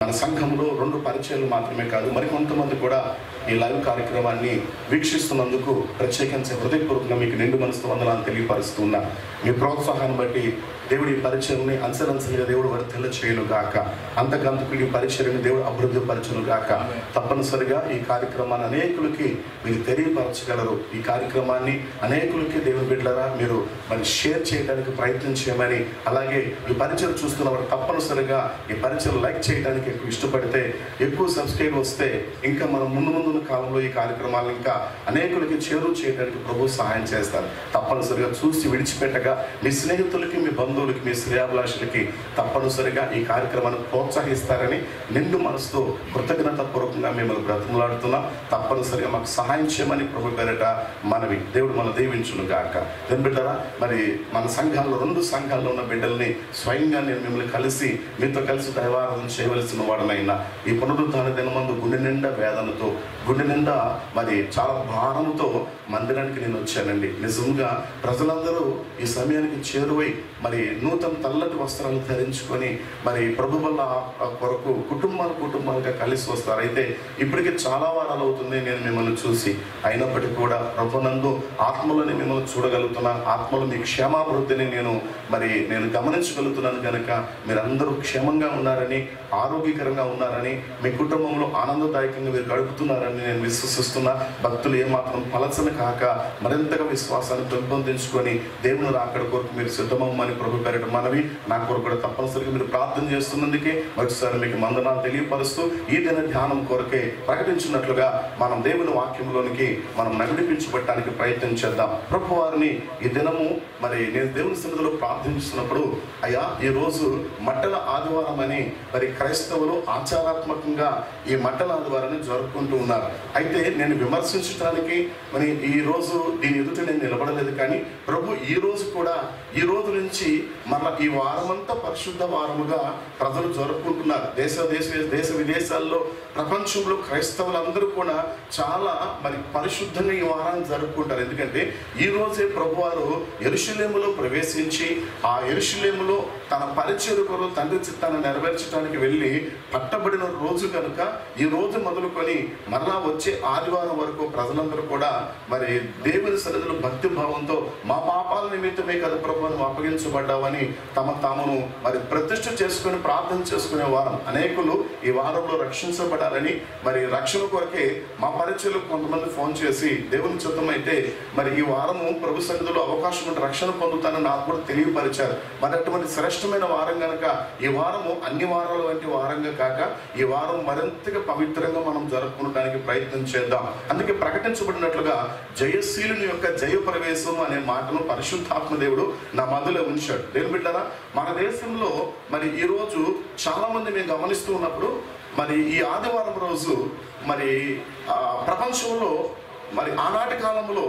మన సంఘంలో రెండు పరిచయాలు మాత్రమే కాదు మరికొంతమంది కూడా ఈ లైవ్ కార్యక్రమాన్ని వీక్షిస్తున్నందుకు ప్రత్యేకించి హృదయపూర్వకంగా మీకు నిండు మనసుతో వందనాలు తెలియపరుస్తున్నా మీ ప్రోత్సాహాన్ని బట్టి దేవుడి పరిచయంని అంచెలంచెలుగా దేవుడు వర్తిల్ల చేయను గాక అంతకంతకు ఈ పరిచయని దేవుడు అభివృద్ధి పరచును గాక తప్పనిసరిగా ఈ కార్యక్రమాన్ని అనేకులకి మీరు తెలియపరచగలరు ఈ కార్యక్రమాన్ని అనేకులకి దేవుని బిడ్డలరా మీరు మరి షేర్ చేయడానికి ప్రయత్నం చేయమని అలాగే ఈ పరిచయం చూస్తున్న వారు తప్పనిసరిగా ఈ పరిచయం లైక్ చేయడానికి ఎక్కువ ఇష్టపడితే ఎక్కువ సబ్స్క్రైబ్ వస్తే ఇంకా మనం ముందు ముందున్న కాలంలో ఈ కార్యక్రమాలను ఇంకా అనేకులకి చేరువ చేయడానికి ప్రభు సహాయం చేస్తారు తప్పనిసరిగా చూసి విడిచిపెట్టగా మీ స్నేహితులకి మీ బంధువులకి మీ శ్రేయాభిలాషులకి తప్పనిసరిగా ఈ కార్యక్రమాన్ని ప్రోత్సహిస్తారని నిండు మనసుతో కృతజ్ఞత పూర్వకంగా మిమ్మల్ని బ్రతిమలాడుతున్నాం తప్పనిసరిగా మాకు సహాయం చేయమని ప్రభు పేరట మనవి దేవుడు మన దీవించును గాక దేని బిడ్డరా మరి మన సంఘాల్లో రెండు సంఘాల్లో ఉన్న బిడ్డల్ని స్వయంగా నేను మిమ్మల్ని కలిసి మీతో కలిసి దైవారాధన చేయవలసిన వాడనైనా ఈ పునరుద్ధాన దినమందు గుండె నిండా వేదనతో గుండె నిండా మరి చాలా భారంతో మందిరానికి నేను వచ్చానండి నిజంగా ప్రజలందరూ ఈ సమయానికి చేరువై మరి నూతన తెల్లటి వస్త్రాలు ధరించుకొని మరి ప్రభు వల్ల ఆ కొరకు కుటుంబాలు కుటుంబాలుగా కలిసి వస్తారు అయితే ఇప్పటికే చాలా వారాలు అవుతుంది నేను మిమ్మల్ని చూసి అయినప్పటికీ కూడా ప్రభునందు ఆత్మలోని మిమ్మల్ని చూడగలుగుతున్నా ఆత్మలో మీ క్షేమాభివృద్ధిని నేను మరి నేను గమనించగలుగుతున్నాను కనుక మీరందరూ క్షేమంగా ఉన్నారని ఆరోగ్యకరంగా ఉన్నారని మీ కుటుంబంలో ఆనందదాయకంగా మీరు గడుపుతున్నారని నేను విశ్వసిస్తున్నా భక్తులు ఏమాత్రం పలచన కాక మరింతగా విశ్వాసాన్ని పెంపొందించుకొని దేవుని రాకడ కొరకు మీరు సిద్ధమవ్వమని ప్రభు పేరట మనవి నా కొరకు కూడా తప్పనిసరిగా మీరు ప్రార్థన చేస్తున్నందుకే ఒకసారి మీకు మందనాలు తెలియపరుస్తూ ఈ దిన ధ్యానం కొరకే ప్రకటించినట్లుగా మనం దేవుని వాక్యంలోనికి మనం నడిపించబట్టడానికి ప్రయత్నం చేద్దాం ప్రభు వారిని ఈ దినము మరి నేను దేవుని సన్నిధిలో ప్రార్థించినప్పుడు అయ్యా ఈ రోజు మట్టల ఆదివారం అని మరి క్రైస్తవులు ఆచారాత్మకంగా ఈ మట్టల ఆదివారాన్ని జరుపుకుంటూ ఉన్నారు అయితే నేను విమర్శించడానికి మరి ఈ రోజు దీని ఎదుట నేను నిలబడలేదు కానీ ప్రభు ఈ రోజు కూడా ఈ రోజు నుంచి మళ్ళా ఈ వారమంతా పరిశుద్ధ వారముగా ప్రజలు జరుపుకుంటున్నారు దేశ దేశ దేశ విదేశాల్లో ప్రపంచంలో క్రైస్తవులందరూ కూడా చాలా మరి పరిశుద్ధంగా ఈ వారాన్ని జరుపుకుంటారు ఎందుకంటే ఈ రోజే ప్రభువారు ఎరుషులేములో ప్రవేశించి ఆ ఎరుషులేములో తన పరిచయకులు తండ్రి చిత్తాన్ని నెరవేర్చడానికి వెళ్ళి పట్టబడిన రోజు కనుక ఈ రోజు మొదలుకొని మరలా వచ్చే ఆదివారం వరకు ప్రజలందరూ కూడా మరి దేవుని సన్నిధిలో భక్తి భావంతో మా పాపాల నిమిత్తమే కదా ప్రభు నువ్వు అప్పగించబడ్డావని తమ తామును మరి ప్రతిష్ఠ చేసుకొని ప్రార్థన చేసుకునే వారం అనేకులు ఈ వారంలో రక్షించబడాలని మరి రక్షణ కొరకే మా పరిచయలు కొంతమంది ఫోన్ చేసి దేవుని చిత్తమైతే మరి ఈ వారము ప్రభు సన్నిధిలో అవకాశం ఉంటే రక్షణ పొందుతానని నాకు కూడా తెలియపరిచారు మరి అటువంటి శ్రేష్టమైన వారం గనక ఈ వారము అన్ని వారాల వంటి వారంగా కాక ఈ వారం మరింతగా పవిత్రంగా మనం జరుపుకోవడానికి ప్రయత్నం చేద్దాం అందుకే ప్రకటించబడినట్లుగా జయశీలుని యొక్క జయ ప్రవేశం అనే మాటను పరిశుద్ధాత్మ దేవుడు నా మధ్యలో ఉంచాడు దేని బిడ్డరా మన దేశంలో మరి ఈ రోజు చాలా మంది మేము గమనిస్తూ ఉన్నప్పుడు మరి ఈ ఆదివారం రోజు మరి ఆ, ప్రపంచంలో మరి ఆనాటి కాలంలో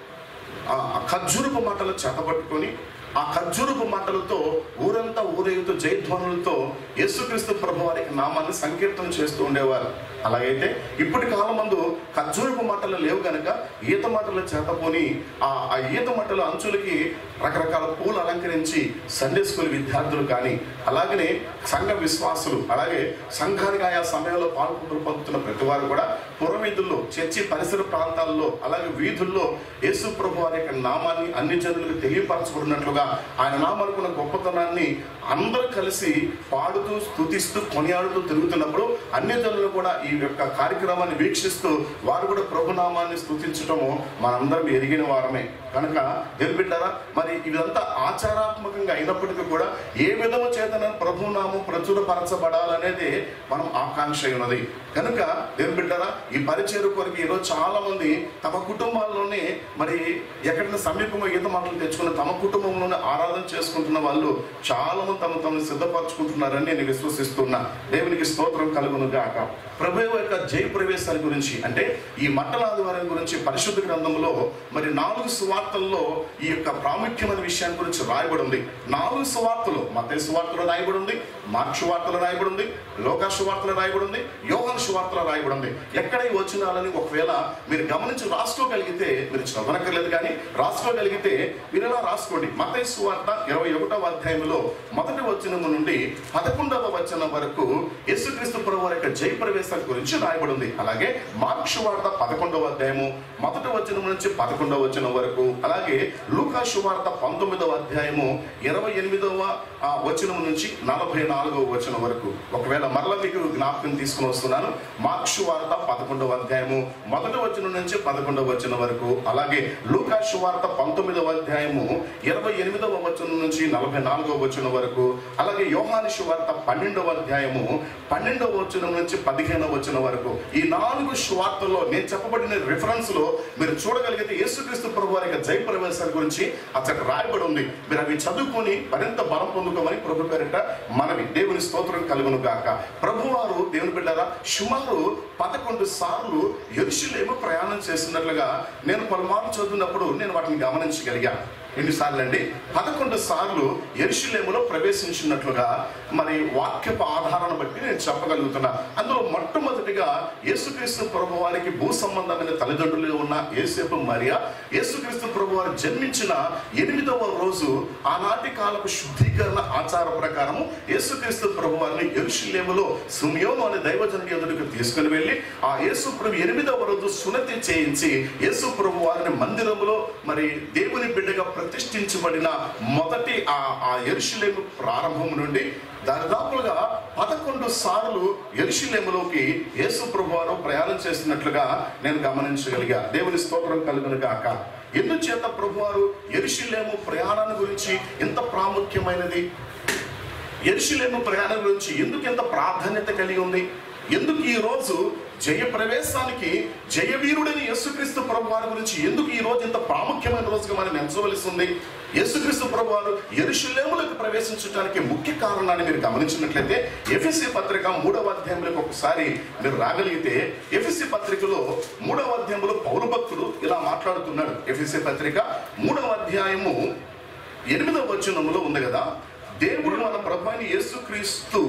ఆ ఖర్జూరపు మంటలు చేతబట్టుకొని ఆ ఖర్జూరపు మంటలతో ఊరంతా ఊరేగుతూ జయధ్వనులతో యేసుక్రీస్తు ప్రభు వారికి నామాన్ని సంకీర్తన చేస్తూ ఉండేవారు అలాగైతే ఇప్పటి కాలం మందు ఖర్జూరపు మంటలు లేవు గనక ఈత మంటలు చేతపోని ఆ ఆ ఈత మంటల అంచులకి రకరకాల పూలు అలంకరించి సండే స్కూల్ విద్యార్థులు కానీ అలాగనే సంఘ విశ్వాసులు అలాగే సంఘానికి ఆయా సమయంలో పాల్గొంటూ పొందుతున్న ప్రతి వారు కూడా పురవీధుల్లో చర్చి పరిసర ప్రాంతాల్లో అలాగే వీధుల్లో యేసు ప్రభు వారి యొక్క నామాన్ని అన్ని జనులకు తెలియపరచబడినట్లుగా ఆయన నామనుకున్న గొప్పతనాన్ని అందరూ కలిసి పాడుతూ స్తుతిస్తూ కొనియాడుతూ తిరుగుతున్నప్పుడు అన్ని జనులు కూడా ఈ యొక్క కార్యక్రమాన్ని వీక్షిస్తూ వారు కూడా ప్రభునామాన్ని స్తుతించటము మనందరం ఎరిగిన వారమే కనుక తెలిపిట్టారా మరి ఇదంతా ఆచారాత్మకంగా అయినప్పటికీ కూడా ఏ విధము చేతన ప్రభునామం ప్రచురపరచబడాలనేది మనం ఆకాంక్ష అయి ఉన్నది కనుక దేవుని బిడ్డరా ఈ పరిచయ కొరకు ఈరోజు చాలా మంది తమ కుటుంబాల్లోనే మరి ఎక్కడైనా సమీపంగా ఈత మాటలు తెచ్చుకుని తమ కుటుంబంలోనే ఆరాధన చేసుకుంటున్న వాళ్ళు చాలా మంది తమ తమను సిద్ధపరచుకుంటున్నారని నేను విశ్వసిస్తున్నా దేవునికి స్తోత్రం కలుగును గాక ప్రభు యొక్క జయ ప్రవేశాల గురించి అంటే ఈ మట్టల ఆదివారం గురించి పరిశుద్ధ గ్రంథంలో మరి నాలుగు సువార్తల్లో ఈ యొక్క ప్రాముఖ్యమైన విషయాన్ని గురించి రాయబడి ఉంది నాలుగు సువార్తలు మత సువార్తలు రాయబడి ఉంది మార్క్స్ వార్తలు రాయబడి ఉంది లోకా సువార్తలు రాయబడి ఉంది యోగన్ సువార్తలు రాయబడి ఉంది ఎక్కడ ఈ వచనాలని ఒకవేళ మీరు గమనించి రాసుకోగలిగితే మీరు చదవనక్కర్లేదు కానీ రాసుకోగలిగితే మీరు ఇలా రాసుకోండి మత సువార్త ఇరవై ఒకటవ అధ్యాయంలో మొదటి వచనము నుండి పదకొండవ వచనం వరకు యేసుక్రీస్తు ప్రభు వారి యొక్క జయ ప్రవేశాల గురించి రాయబడి ఉంది అలాగే మార్క్స్ వార్త పదకొండవ అధ్యాయము మొదటి వచనం నుంచి పదకొండవ వచనం వరకు అలాగే లూకా వార్త పంతొమ్మిదవ అధ్యాయము ఇరవై ఎనిమిదవ ఆ, వచనం నుంచి నలభై నాలుగవ వచనం వరకు ఒకవేళ మరల మీకు జ్ఞాపకం తీసుకుని వస్తున్నాను మార్క్స్ వార్త పదకొండవ అధ్యాయము మొదటి వచనం నుంచి పదకొండవ వచనం వరకు అలాగే లూకా వార్త పంతొమ్మిదవ అధ్యాయము ఇరవై ఎనిమిదవ వచనం నుంచి నలభై నాలుగవ వచనం వరకు అలాగే యోహాను వార్త పన్నెండవ అధ్యాయము పన్నెండవ వచనం నుంచి పదిహేనవ వచనం వరకు ఈ నాలుగు స్వార్థల్లో నేను చెప్పబడిన రిఫరెన్స్ లో మీరు చూడగలిగితే యేసుక్రీస్తు ప్రభు వారి యొక్క జయ ప్రవేశాల గురించి అక్కడ రాయబడి ఉంది మీరు అవి చదువుకొని మరింత బలం పొందుకోమని ప్రభు పేరిట మనవి దేవుని స్తోత్రం కలుగును గాక ప్రభువారు దేవుని బిడ్డారా సుమారు పదకొండు సార్లు ఎరుషులేము ప్రయాణం చేస్తున్నట్లుగా నేను పలుమార్లు చదువుతున్నప్పుడు నేను వాటిని గమనించగలిగా ఎన్నిసార్లు అండి పదకొండు సార్లు ఎరుషులేములో ప్రవేశించినట్లుగా మరి వాక్యపు ఆధారాన్ని బట్టి నేను చెప్పగలుగుతున్నా అందులో మొట్టమొదటిగా యేసుక్రీస్తు ప్రభు వారికి భూ సంబంధమైన తల్లిదండ్రులు ఉన్న యేసేపు మరియా యేసుక్రీస్తు ప్రభు వారు జన్మించిన ఎనిమిదవ రోజు ఆనాటి కాలపు శుద్ధీకరణ ఆచార ప్రకారము యేసుక్రీస్తు ప్రభు వారిని ఎరుషులేములో సుమియోను అనే దైవజనుడి ఎదుటికి తీసుకుని వెళ్ళి ఆ యేసు ప్రభు ఎనిమిదవ రోజు సునతి చేయించి యేసు ప్రభు వారిని మందిరములో మరి దేవుని బిడ్డగా ప్రతిష్ఠించబడిన మొదటి ఆ ఆ ఎరుషులేము ప్రారంభం నుండి దాదాపుగా పదకొండు సార్లు ఎరుషులేములోకి యేసు ప్రభు వారు ప్రయాణం చేస్తున్నట్లుగా నేను గమనించగలిగా దేవుని స్తోత్రం కలుగును గాక ఎందుచేత ప్రభువారు ఎరుషులేము ప్రయాణాన్ని గురించి ఎంత ప్రాముఖ్యమైనది ఎరుషులేము ప్రయాణం గురించి ఎందుకు ఎంత ప్రాధాన్యత కలిగి ఉంది ఎందుకు ఈ రోజు జయ ప్రవేశానికి జయవీరుడని యేసుక్రీస్తు ప్రభు వారి గురించి ఎందుకు ఈ రోజు ఇంత ప్రాముఖ్యమైన రోజుగా మనం ఎంచవలసి ఉంది యేసుక్రీస్తు ప్రభు వారు ఎరుషులేములకు ప్రవేశించడానికి ముఖ్య కారణాన్ని మీరు గమనించినట్లయితే ఎఫ్ఎస్సి పత్రిక మూడవ అధ్యాయంలోకి ఒకసారి మీరు రాగలిగితే ఎఫ్ఎస్సి పత్రికలో మూడవ అధ్యాయంలో పౌరు భక్తుడు ఇలా మాట్లాడుతున్నాడు ఎఫ్ఎస్సి పత్రిక మూడవ అధ్యాయము ఎనిమిదవ వచనములో ఉంది కదా దేవుడు మన ప్రభు అయిన యేసుక్రీస్తు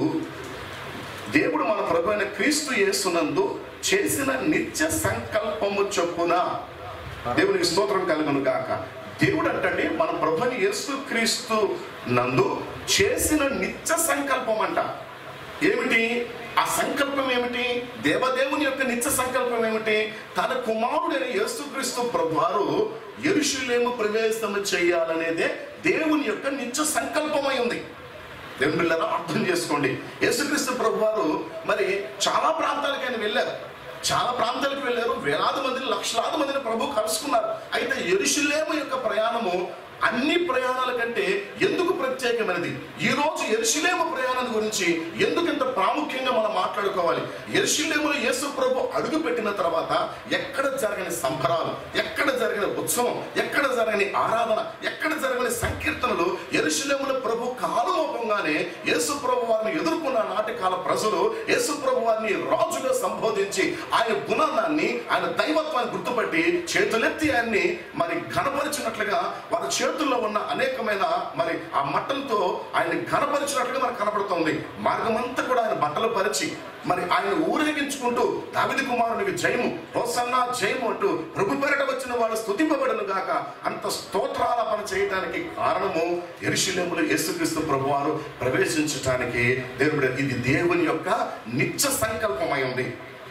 దేవుడు మన ప్రభు అయిన క్రీస్తు యేసునందు చేసిన నిత్య సంకల్పము చొప్పున దేవునికి స్తోత్రం కలుగును గాక దేవుడు అంటండి మన ప్రభుని యేసు క్రీస్తు నందు చేసిన నిత్య సంకల్పం అంట ఏమిటి ఆ సంకల్పం ఏమిటి దేవదేవుని యొక్క నిత్య సంకల్పం ఏమిటి తన కుమారుడైన యేసుక్రీస్తు ప్రభువారు ఎరుషులేము ప్రవేశం చేయాలనేదే దేవుని యొక్క నిత్య సంకల్పమై ఉంది దేవుని బిడ్డలారా అర్థం చేసుకోండి యేసుక్రీస్తు ప్రభు వారు మరి చాలా ప్రాంతాలకు ఆయన వెళ్ళారు చాలా ప్రాంతాలకు వెళ్ళారు వేలాది మందిని లక్షలాది మందిని ప్రభు కలుసుకున్నారు అయితే ఎరుషులేము యొక్క ప్రయాణము అన్ని ప్రయాణాల కంటే ఎందుకు ప్రత్యేకమైనది ఈ రోజు ఎరుషులేము ప్రయాణం గురించి ఎందుకు ఇంత ప్రాముఖ్యంగా మనం మాట్లాడుకోవాలి ఎరుషులేములో యేసు ప్రభు అడుగు పెట్టిన తర్వాత ఎక్కడ జరగని సంబరాలు ఎక్కడ జరిగిన ఉత్సవం ఎక్కడ జరగని ఆరాధన ఎక్కడ జరగని సంకీర్తనలు ఎరుషులేముల ప్రభు కాలమోపంగానే యేసు ప్రభు వారిని ఎదుర్కొన్న నాటకాల ప్రజలు యేసు ప్రభు వారిని రాజుగా సంబోధించి ఆయన గుణాన్ని ఆయన దైవత్వాన్ని గుర్తుపట్టి చేతులెత్తి ఆయన్ని మరి ఘనపరిచినట్లుగా వారి చేతుల్లో ఉన్న అనేకమైన మరి ఆ మట్టలతో ఆయన ఘనపరిచినట్లుగా మనకు కనపడుతుంది మార్గమంతా కూడా ఆయన బట్టలు పరిచి మరి ఆయన ఊరేగించుకుంటూ దావిది కుమారునికి జయము హోసన్న జయము అంటూ ప్రభు పేరట వచ్చిన వాడు స్థుతింపబడను గాక అంత స్తోత్రాలపన చేయడానికి కారణము ఎరుషులేములు యేసుక్రీస్తు ప్రభు వారు ప్రవేశించటానికి దేవుడు ఇది దేవుని యొక్క నిత్య సంకల్పమై ఉంది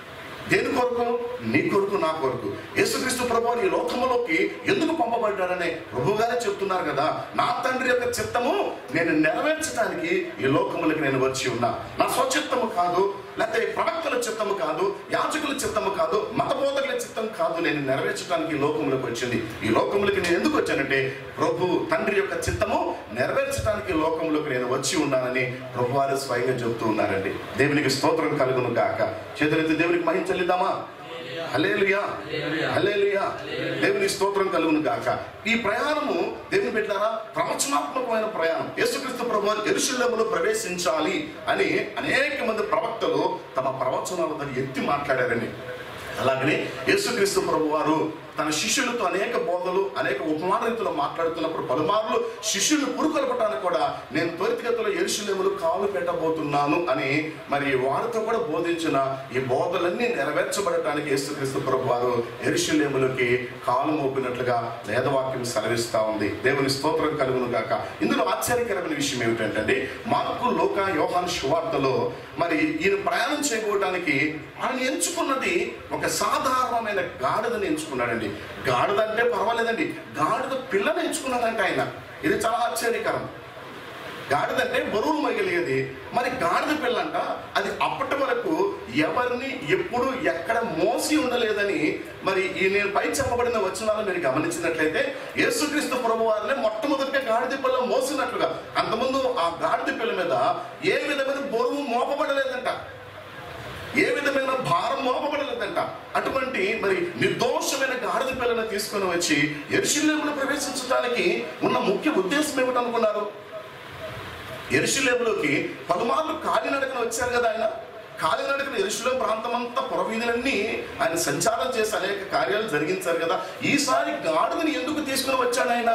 దేని కొరకు నీ కొరకు నా కొరకు యేసుక్రీస్తు ప్రభు ఈ లోకములోకి ఎందుకు పంపబడ్డారని ప్రభు గారే చెప్తున్నారు కదా నా తండ్రి యొక్క చిత్తము నేను నెరవేర్చడానికి ఈ లోకములకి నేను వచ్చి ఉన్నా నా స్వచిత్తము కాదు లేకపోతే ప్రవక్తల చిత్తము కాదు యాజకుల చిత్తము కాదు మత బోధకుల చిత్తం కాదు నేను నెరవేర్చడానికి ఈ లోకములకు వచ్చింది ఈ లోకములకి నేను ఎందుకు వచ్చానంటే ప్రభు తండ్రి యొక్క చిత్తము నెరవేర్చడానికి ఈ లోకములకు నేను వచ్చి ఉన్నానని ప్రభు వారు స్వయంగా చెబుతూ ఉన్నారండి దేవునికి స్తోత్రం కలుగును గాక చేతులెత్తి దేవునికి మహిమ చెల్లిద్దామా హల్లెలూయా హల్లెలూయా దేవుని స్తోత్రం కలుగును గాక ఈ ప్రయాణము దేవుని బిడ్డారా ప్రవచనాత్మకమైన ప్రయాణం యేసుక్రీస్తు ప్రభు ఎరుశల్యములో ప్రవేశించాలి అని అనేక మంది ప్రవక్తలు తమ ప్రవచనాలతో ఎత్తి మాట్లాడారండి అలాగనే యేసుక్రీస్తు ప్రభు వారు తన శిష్యులతో అనేక బోధలు అనేక ఉపమాన రీతిలో మాట్లాడుతున్నప్పుడు పలుమార్లు శిష్యులను పురుకొల్పటానికి కూడా నేను త్వరితగతిలో ఎరుశలేములు కాలు పెట్టబోతున్నాను అని మరి వారితో కూడా బోధించిన ఈ బోధలన్నీ నెరవేర్చబడటానికి యేసుక్రీస్తు ప్రభు వారు ఎరుశలేములకి కాలు మోపినట్లుగా వేదవాక్యం సెలవిస్తా ఉంది దేవుని స్తోత్రం కలుగును గాక ఇందులో ఆశ్చర్యకరమైన విషయం ఏమిటంటే మార్కు లోక యోహాన్ శువార్తలో మరి ఈయన ప్రయాణం చేయబోవడానికి ఆయన ఎంచుకున్నది ఒక సాధారణమైన గాడిదని ఎంచుకున్నాడండి గాడిద అంటే పర్వాలేదండి గాడిద పిల్లని ఎంచుకున్నాడంటే ఆయన ఇది చాలా ఆశ్చర్యకరం గాడిద అంటే బరువులు మగిలిగేది మరి గాడిద పిల్లంట అది అప్పటి వరకు ఎవరిని ఎప్పుడు ఎక్కడ మోసి ఉండలేదని మరి ఈ నేను పై చెప్పబడిన వచనాలు మీరు గమనించినట్లయితే యేసుక్రీస్తు ప్రభు వారిని మొట్టమొదటిగా గాడిద పిల్ల మోసినట్లుగా అంతకుముందు ఆ గాడిద పిల్ల మీద ఏ విధమైన బరువు మోపబడలేదంట ఏ విధమైన భారం మోపబడలేదంట అటువంటి మరి నిర్దోషమైన గాడిద పిల్లను తీసుకొని వచ్చి ఎరుశల్యంలో ప్రవేశించడానికి ఉన్న ముఖ్య ఉద్దేశం ఏమిటనుకున్నారు ఎరుశలేములోకి పలుమార్లు కాలినడకన వచ్చారు కదా ఆయన కాలినడకన ఎరుశలేం ప్రాంతం అంతా పురవీధులన్నీ ఆయన సంచారం చేసి అనేక కార్యాలు జరిగించారు కదా ఈసారి గాడిదని ఎందుకు తీసుకుని వచ్చాడు ఆయన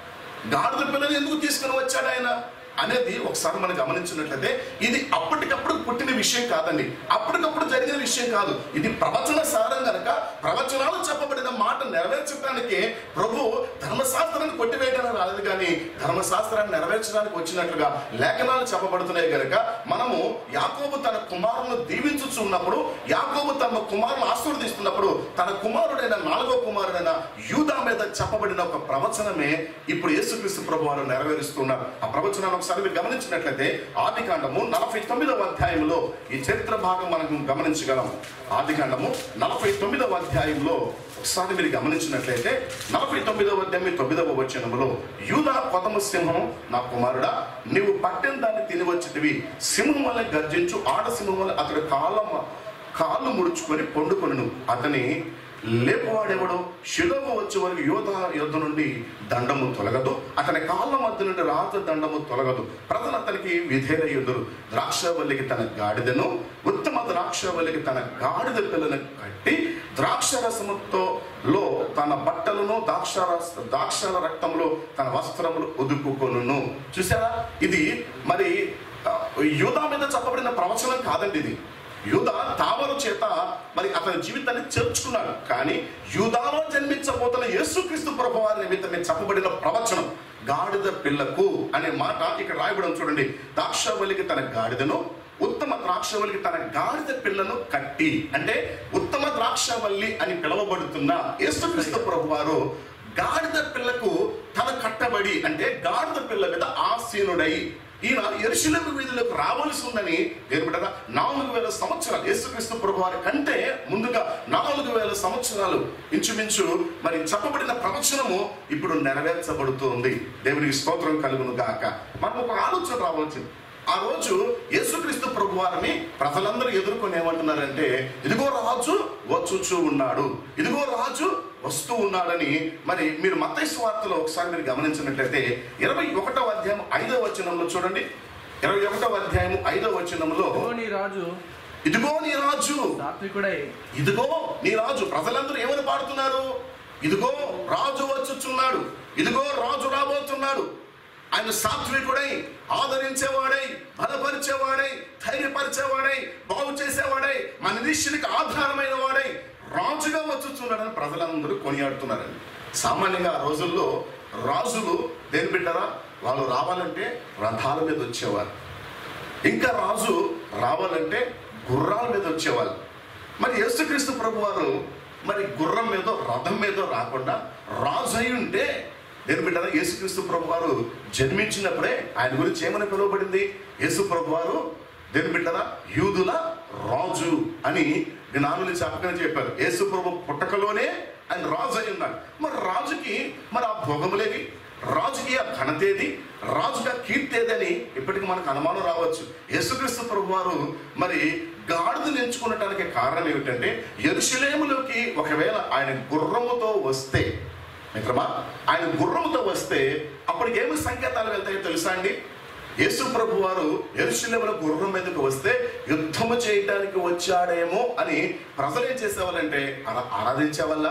గాడిద పిల్లని ఎందుకు తీసుకుని వచ్చాడు ఆయన అనేది ఒకసారి మనం గమనించినట్లయితే ఇది అప్పటికప్పుడు పుట్టిన విషయం కాదండి అప్పటికప్పుడు జరిగిన విషయం కాదు ఇది ప్రవచన సారం గనక ప్రవచనాలు చెప్పబడిన మాట నెరవేర్చడానికి ప్రభు ధర్మశాస్త్రాన్ని కొట్టివేయడానికి రాలేదు కానీ ధర్మశాస్త్రాన్ని నెరవేర్చడానికి వచ్చినట్లుగా లేఖనాలు చెప్పబడుతున్నాయి గనక మనము యాకోబు తన కుమారులను దీవించుచున్నప్పుడు యాకోబు తమ కుమారులను ఆశీర్వదిస్తున్నప్పుడు తన కుమారుడైన నాలుగో కుమారుడైన యూదా మీద చెప్పబడిన ఒక ప్రవచనమే ఇప్పుడు యేసుక్రీస్తు ప్రభు వారు నెరవేరుస్తున్నారు ఆ ప్రవచనాన్ని ఒకసారి మీరు గమనించినట్లయితే ఆది కాండము నలభై తొమ్మిదవ అధ్యాయంలో ఈ చరిత్ర భాగం మనం గమనించగలం ఆది కాండము నలభై తొమ్మిదవ అధ్యాయంలో ఒకసారి మీరు గమనించినట్లయితే నలభై తొమ్మిదవ అధ్యాయం తొమ్మిదవ వచనములో యూదా కొదమ సింహం నా కుమారుడా నీవు పట్టిన దాన్ని తిని వచ్చితివి సింహం వల్ల గర్జించు ఆడ సింహం వల్ల అతడు కాలం కాళ్ళు ముడుచుకొని పండుకొను అతని లేపువాడెవడు శిలోవ వచ్చే వరకు యోధ యుద్ధ నుండి దండము తొలగదు అతని కాళ్ళ మధ్య నుండి రాత దండము తొలగదు ప్రజలు అతనికి విధేయుదురు ద్రాక్షవల్లికి తన గాడిదను ఉత్తమ ద్రాక్షవల్లికి తన గాడిద పిల్లను కట్టి ద్రాక్షరసముతో లో తన బట్టలను ద్రాక్షరస ద్రాక్షల రక్తంలో తన వస్త్రములు ఉదుపుకొనును చూసారా ఇది మరి ఆ, యూదా మీద చెప్పబడిన ప్రవచనం కాదండి ఇది యూద తామరు చేత మరి అతని జీవితాన్ని చేర్చుకున్నాడు కానీ యూదాలో జన్మించబోతున్న యేసుక్రీస్తు ప్రభు వారి నిమిత్తమే చెప్పబడిన ప్రవచనం గాడిద పిల్లకు అనే మాట ఇక్కడ రాయబడం చూడండి ద్రాక్షవల్లికి తన గాడిదను ఉత్తమ ద్రాక్షవల్లికి తన గాడిద పిల్లను కట్టి అంటే ఉత్తమ ద్రాక్షవల్లి అని పిలువబడుతున్న యేసుక్రీస్తు ప్రభు వారు గాడిద పిల్లకు తన కట్టబడి అంటే గాడిద పిల్ల మీద ఆసీనుడై ఈయన ఎరుశలేము వీధులకు రావాల్సి ఉందని ఏర్పడగా నాలుగు వేల సంవత్సరాలు యేసుక్రీస్తు ప్రభు వారి కంటే ముందుగా నాలుగు వేల సంవత్సరాలు ఇంచుమించు మరి చెప్పబడిన ప్రవచనము ఇప్పుడు నెరవేర్చబడుతుంది దేవునికి స్తోత్రం కలుగును గాక మనం ఒక ఆలోచన రావాల్సింది ఆ రోజు యేసుక్రీస్తు ప్రభు వారిని ప్రజలందరూ ఎదుర్కొని ఏమంటున్నారంటే ఇదిగో రాజు వచ్చుచూ ఉన్నాడు ఇదిగో రాజు వస్తూ ఉన్నాడని మరి మీరు మత్తయి వార్తలో ఒకసారి మీరు గమనించినట్లయితే ఇరవై ఒకటవ అధ్యాయం ఐదవ వచనంలో చూడండి ఇరవై ఒకటవ అధ్యాయం ఐదవ వచనంలో ఇదిగో నీ రాజు ఇదిగో నీ రాజు సాత్వికుడై ఇదిగో నీ రాజు ప్రజలందరూ ఏమని పాడుతున్నారు ఇదిగో రాజు వచ్చుచున్నాడు ఇదిగో రాజు రాబోతున్నాడు ఆయన సాత్వికుడై ఆదరించేవాడై బలపరిచేవాడై ధైర్యపరిచేవాడై బాగు చేసేవాడై మన నిరీక్షణకి ఆధారమైన వాడై రాజుగా వచ్చుచున్నాడని ప్రజలందరూ కొనియాడుతున్నారండి సామాన్యంగా ఆ రోజుల్లో రాజులు దేని బిడ్డరా వాళ్ళు రావాలంటే రథాల మీద వచ్చేవారు ఇంకా రాజు రావాలంటే గుర్రాల మీద వచ్చేవాళ్ళు మరి యేసుక్రీస్తు ప్రభు వారు మరి గుర్రం మీద రథం మీద రాకుండా రాజు అయి ఉంటే నేను బిడ్డరా యేసుక్రీస్తు ప్రభు వారు జన్మించినప్పుడే ఆయన గురించి ఏమని పిలువబడింది యేసు ప్రభు వారు దేని బిడ్డరా యూదుల రాజు అని జ్ఞానులు చెప్పకనే చెప్పారు యేసు ప్రభు పుట్టకలోనే ఆయన రాజు అయి ఉన్నాడు మరి రాజుకి మరి ఆ భోగములేవి రాజుకి ఆ ఘనతేది రాజుకి ఆ కీర్తేది అని ఇప్పటికి మనకు అనుమానం రావచ్చు యేసుక్రీస్తు ప్రభు వారు మరి గాడిదను ఎంచుకునటానికి కారణం ఏమిటంటే ఎరుషలేములోకి ఒకవేళ ఆయన గుర్రముతో వస్తే మిత్రమా ఆయన గుర్రముతో వస్తే అప్పటికి ఏమి సంకేతాలు వెళ్తాయో తెలుసా అండి యేసు ప్రభు వారు ఎరుశలేముల గుర్రం మీదకి వస్తే యుద్ధము చేయడానికి వచ్చాడేమో అని ప్రజలు ఏం చేసేవాళ్ళంటే అలా ఆరాధించేవాళ్ళ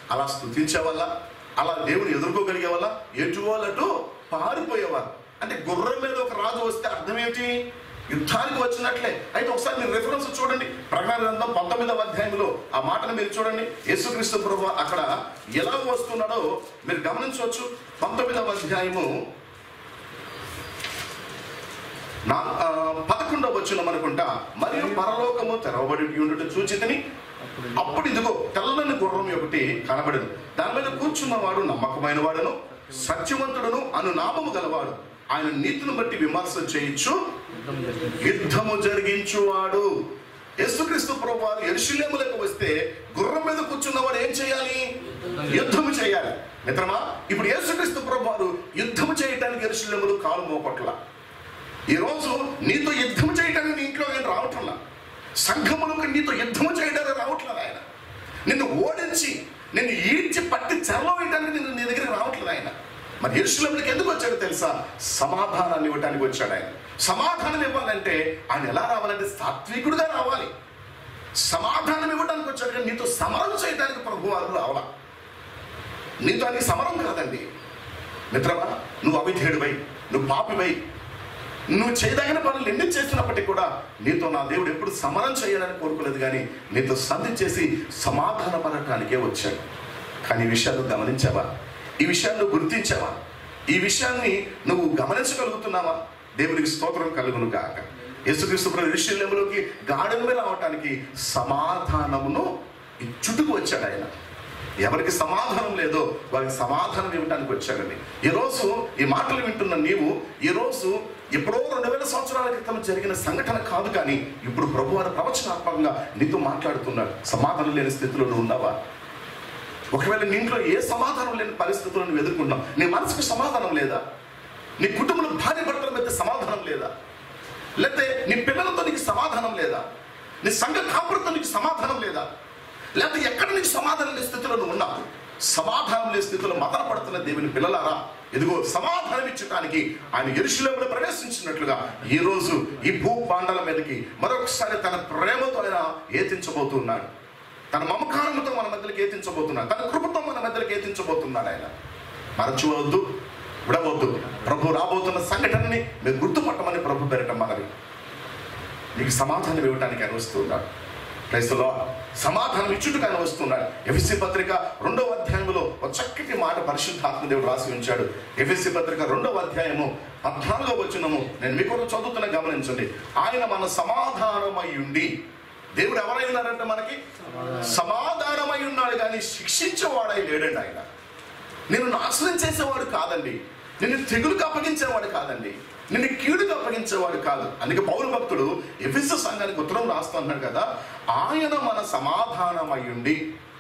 అలా స్థుతించే వల్ల అలా దేవుని ఎదుర్కోగలిగే వల్ల ఎటు వాళ్ళటు పారిపోయేవారు అంటే గుర్రం మీద ఒక రాజు వస్తే అర్థం ఏమిటి యుద్ధానికి వచ్చినట్లే అయితే ఒకసారి మీరు రెఫరెన్స్ చూడండి ప్రకటన గ్రంథం పంతొమ్మిదవ అధ్యాయంలో ఆ మాటను మీరు చూడండి యేసుక్రీస్తు ప్రభు అక్కడ ఎలా వస్తున్నాడో మీరు గమనించవచ్చు పంతొమ్మిదవ అధ్యాయము నా ఆ, పదకొండవ వచ్చిన అనుకుంటా మరియు పరలోకము తెరవబడి ఉండుట చూచితిని అప్పుడు ఇదిగో తెల్లని గుర్రం ఒకటి కనబడదు దాని మీద కూర్చున్నవాడు నమ్మకమైన వాడును సత్యవంతుడును అను నామము గలవాడు ఆయన నీతిని బట్టి విమర్శ చేయొచ్చు యుద్ధము జరిగించువాడు యేసుక్రీస్తు ప్రభు వారు ఎరుషులేములకు వస్తే గుర్రం మీద కూర్చున్నవాడు ఏం చేయాలి యుద్ధము చేయాలి మిత్రమా ఇప్పుడు యేసుక్రీస్తు ప్రభు వారు యుద్ధము చేయటానికి ఎరుషులేములు కాలు మోపట్ల ఈరోజు నీతో యుద్ధం చేయడానికి నీ ఇంట్లో నేను రావట్లా సంఘములకు నీతో యుద్ధం చేయడానికి రావట్లేదు ఆయన నిన్ను ఓడించి నిన్ను ఈడ్చి పట్టి చెరలో వేయడానికి నిన్ను నీ దగ్గరికి రావట్లేదు ఆయన మరి ఎరుశలంలోకి ఎందుకు వచ్చాడో తెలుసా సమాధానాన్ని ఇవ్వడానికి వచ్చాడు ఆయన సమాధానం ఇవ్వాలంటే ఆయన ఎలా రావాలంటే సాత్వికుడుగా రావాలి సమాధానం ఇవ్వడానికి వచ్చాడు కానీ నీతో సమరం చేయడానికి ప్రభు వారు రావాలా నీతో అని సమరం కాదండి మిత్రమా నువ్వు అవిధేయుడివై నువ్వు పాపివై నువ్వు చేయదగిన పనులు ఎన్ని చేస్తున్నప్పటికీ కూడా నీతో నా దేవుడు ఎప్పుడు సమరం చేయాలని కోరుకోలేదు కానీ నీతో సంధి చేసి సమాధాన పడటానికే వచ్చాడు కానీ ఈ విషయాన్ని నువ్వు గమనించావా ఈ విషయాన్ని నువ్వు గుర్తించావా ఈ విషయాన్ని నువ్వు గమనించగలుగుతున్నావా దేవునికి స్తోత్రం కలుగును గాక యేసుక్రీస్తు ప్రభు విషయంలోకి గాఢం మీద రావటానికి సమాధానమును ఇచ్చుటకు వచ్చాడు ఆయన ఎవరికి సమాధానం లేదో వారికి సమాధానం ఇవ్వడానికి వచ్చాడండి ఈరోజు ఈ మాటలు వింటున్న నీవు ఈరోజు ఎప్పుడో రెండు వేల సంవత్సరాల క్రితం జరిగిన సంఘటన కాదు కానీ ఇప్పుడు ప్రభు వారి ప్రవచనాత్మకంగా నీతో మాట్లాడుతున్నాడు సమాధానం లేని స్థితిలో నువ్వు ఉన్నావా ఒకవేళ నీ ఇంట్లో ఏ సమాధానం లేని పరిస్థితుల్లో నువ్వు ఎదుర్కొన్నావు నీ మనసుకు సమాధానం లేదా నీ కుటుంబంలో భార్య భర్తల మధ్య సమాధానం లేదా లేకపోతే నీ పిల్లలతో నీకు సమాధానం లేదా నీ సంఘ కాపురతో నీకు సమాధానం లేదా లేకపోతే ఎక్కడ నీకు సమాధానం లేని స్థితిలో నువ్వు ఉన్నావు సమాధానం లేని స్థితిలో మదన పడుతున్న దేవుని పిల్లలారా ఇదిగో సమాధానం ఇచ్చటానికి ఆయన ఎరుశలంలో ప్రవేశించినట్లుగా ఈ రోజు ఈ భూ పాండాల మీదకి మరొకసారి తన ప్రేమతో ఆయన ఏతించబోతున్నాడు తన మమకారంతో మన మధ్యలోకి ఏతించబోతున్నాడు తన కృపతో మన మధ్యలోకి ఏతించబోతున్నాడు ఆయన మరచివద్దు విడవద్దు ప్రభు రాబోతున్న సంఘటనని మీరు గుర్తుపట్టమని ప్రభు పెరటం మనవి నీకు సమాధానం ఇవ్వడానికి ఆయన వస్తున్నాడు క్రైస్తలో సమాధానం ఇచ్చుటకు ఆయన వస్తున్నాడు ఎఫ్ఎస్సి పత్రిక రెండవ అధ్యాయంలో ఒక చక్కటి మాట పరిశుద్ధాత్మదేవుడు రాసి ఉంచాడు ఎఫ్ఎస్సి పత్రిక రెండవ అధ్యాయము పద్నాలుగో వచనము నేను మీకు కూడా చదువుతున్న గమనించండి ఆయన మన సమాధానమై ఉండి దేవుడు ఎవరై ఉన్నారంటే మనకి సమాధానమై ఉన్నాడు కానీ శిక్షించేవాడై లేడండి ఆయన నిన్ను నాశనం చేసేవాడు కాదండి నిన్ను తెగులుకు అప్పగించేవాడు కాదండి నిన్ను కీడుకు అప్పగించేవాడు కాదు అందుకే పౌరు భక్తుడు ఎఫిస్ సంఘానికి ఉత్తరం రాస్తున్నాడు కదా ఆయన మన సమాధానమయ్యుండి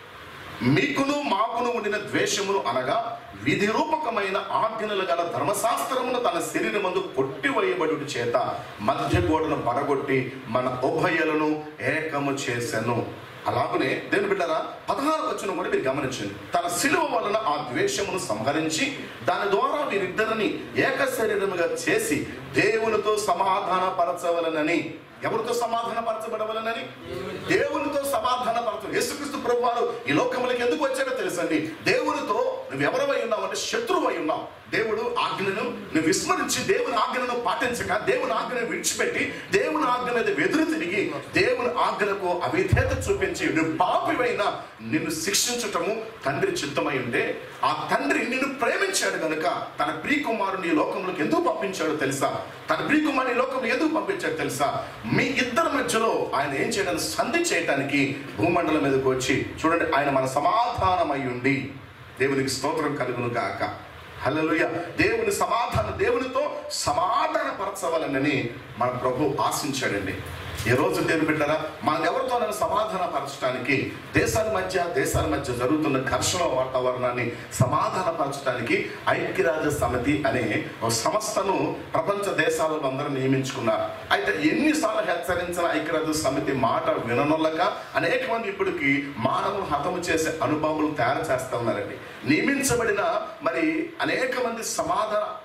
మీకును మాకును ఉండిన ద్వేషమును అనగా విధి రూపకమైన ఆజ్ఞలు గల ధర్మశాస్త్రమును తన శరీరమందు కొట్టివేయబడు చేత మధ్య గోడను పడగొట్టి మన ఉభయలను ఏకము చేసెను అలాగనే దేని బిడ్డారా పదహారు వచ్చిన కూడా మీరు గమనించండి తన శిలువ వలన ఆ ద్వేషమును సంహరించి దాని ద్వారా వీరిద్దరిని ఏక శరీరముగా చేసి దేవునితో సమాధాన పరచవలనని ఎవరితో సమాధాన పరచబడవలనని దేవునితో సమాధాన పరచ యేసుక్రీస్తు ప్రభు వారు ఈ లోకములకు ఎందుకు వచ్చాడో తెలుసండి దేవునితో నువ్వు ఎవరవై ఉన్నావు అంటే శత్రువై ఉన్నావు దేవుడు ఆజ్ఞను నువ్వు విస్మరించి దేవుని ఆజ్ఞను పాటించక దేవుని ఆజ్ఞను విడిచిపెట్టి దేవుని ఆజ్ఞ మీద వెదురు తిరిగి దేవుని ఆజ్ఞలకు అవిధేత చూపించి నువ్వు పాపివైన నిన్ను శిక్షించటము తండ్రి చిత్తమై ఉంటే ఆ తండ్రి నిన్ను ప్రేమించాడు గనుక తన ప్రియకుమారుని ఈ లోకంలోకి ఎందుకు పంపించాడో తెలుసా తన ప్రియకుమారుని ఈ లోకంలో ఎందుకు పంపించాడు తెలుసా మీ ఇద్దరి మధ్యలో ఆయన ఏం చేయడానికి సంధి చేయటానికి భూమండలం మీదకి వచ్చి చూడండి ఆయన మన సమాధానమై ఉండి దేవునికి స్తోత్రం కలుగును గాక హల్లెలూయ దేవుని సమాధానం దేవునితో సమాధాన పరచవలనని మన ప్రభు ఆశించాడండి ఈ రోజు దేవుని బిడ్డరా మనం ఎవరితోనైనా సమాధాన పరచడానికి దేశాల మధ్య దేశాల మధ్య జరుగుతున్న ఘర్షణ వాతావరణాన్ని సమాధాన పరచడానికి ఐక్యరాజ్య సమితి అనే ఒక సంస్థను ప్రపంచ దేశాలలో అందరూ నియమించుకున్నారు అయితే ఎన్నిసార్లు హెచ్చరించిన ఐక్యరాజ్య సమితి మాట విననొల్లక అనేక మంది ఇప్పటికి మానవులు హతము చేసే అనుభవములు తయారు చేస్తా ఉన్నారండి నియమించబడిన మరి అనేక మంది సమాధాన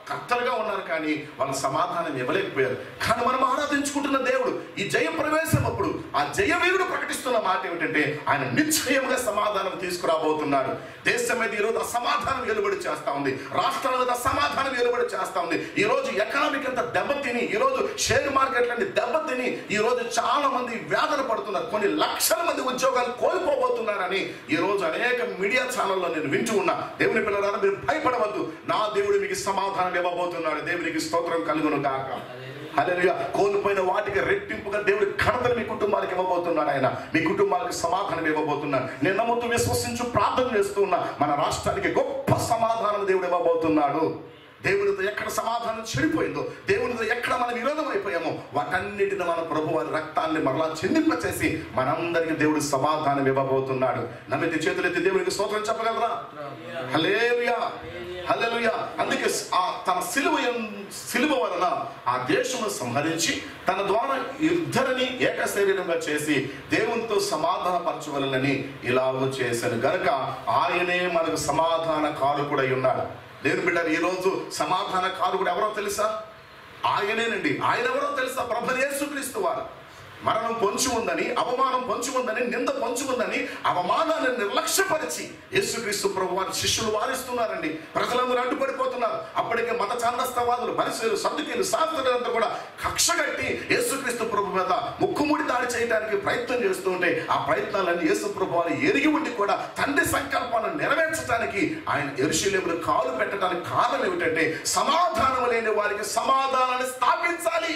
కర్తలుగా ఉన్నారు కానీ వాళ్ళు సమాధానం ఇవ్వలేకపోయారు కానీ మనం ఆరాధించుకుంటున్న దేవుడు ఈ జయ ప్రవేశం అప్పుడు ఆ జయవీరుడు ప్రకటిస్తున్న మాట ఏమిటంటే ఆయన నిశ్చయముగా సమాధానం తీసుకురాబోతున్నాడు దేశం మీద ఈరోజు అసమాధానం వెలువడి చేస్తా ఉంది రాష్ట్రాల మీద అసమాధానం వెలువడి చేస్తా ఉంది ఈ రోజు ఎకనామిక్ అంతా దెబ్బతిని ఈ రోజు షేర్ మార్కెట్లన్నీ దెబ్బతిని ఈ రోజు చాలా మంది వేదన పడుతున్నారు కొన్ని లక్షల మంది ఉద్యోగాలు కోల్పోబోతున్నారని ఈ రోజు అనేక మీడియా ఛానల్లో నేను వింటూ ఉన్నా దేవుని పిల్లలారా మీరు భయపడవద్దు నా దేవుడు మీకు సమాధానం ఇవ్వబోతున్నాడు దేవునికి స్తోత్రం కలుగును కాక హల్లెలూయా కోల్పోయిన వాటికి రెట్టింపుగా దేవుడి ఘనతను మీ కుటుంబాలకు ఇవ్వబోతున్నాడు ఆయన మీ కుటుంబాలకు సమాధానం ఇవ్వబోతున్నాడు నేను నమ్ముతూ విశ్వసించు ప్రార్థన చేస్తూ ఉన్నా మన రాష్ట్రానికి గొప్ప సమాధానం దేవుడు ఇవ్వబోతున్నాడు దేవునితో ఎక్కడ సమాధానం చెడిపోయిందో దేవునితో ఎక్కడ మనం విరోధం అయిపోయామో వాటన్నిటిని మన ప్రభు వారి రక్తాన్ని మరలా చెందింపచేసి మనందరికి దేవుడు సమాధానం ఇవ్వబోతున్నాడు నమ్మితే చేతులెత్తి దేవునికి స్తోత్రం చెప్పగలరా హలేలుయా హల్లెలూయా అందుకే ఆ తన సిలువ యం- సిలువ వలన ఆ దేశమును సంహరించి తన ద్వారా ఇద్దరిని ఏక శరీరంగా చేసి దేవునితో సమాధాన పరచవలనని ఇలాగూ చేశాను గనుక ఆయనే మనకు సమాధాన కారకుడై ఉన్నాడు దేవుని బిడ్డ ఈ రోజు సమాధాన కారకుడు ఎవరో తెలుసా ఆయనేనండి ఆయన ఎవరో తెలుసా ప్రభు యేసుక్రీస్తు వారు మరణం పొంచి ఉందని అవమానం పొంచి ఉందని నింద పొంచి ఉందని అవమానాన్ని నిర్లక్ష్యపరిచి యేసుక్రీస్తు ప్రభు వారి శిష్యులు వారిస్తున్నారండి ప్రజలందరూ అడ్డుపడిపోతున్నారు అప్పటికే మత చాందస్తవాదులు పరిశీలు సర్దుకీలు శాస్త్రులంతా కూడా కక్ష కట్టి యేసుక్రీస్తు ప్రభు మీద ముక్కుముడి దాడి చేయడానికి ప్రయత్నం చేస్తూ ఉంటే ఆ ప్రయత్నాలన్నీ యేసు ప్రభు వారు ఎరిగి ఉండి కూడా తండ్రి సంకల్పాన్ని నెరవేర్చడానికి ఆయన ఎరుశలేములు కాలు పెట్టడానికి కారణం ఏమిటంటే సమాధానం లేని వారికి సమాధానాన్ని స్థాపించాలి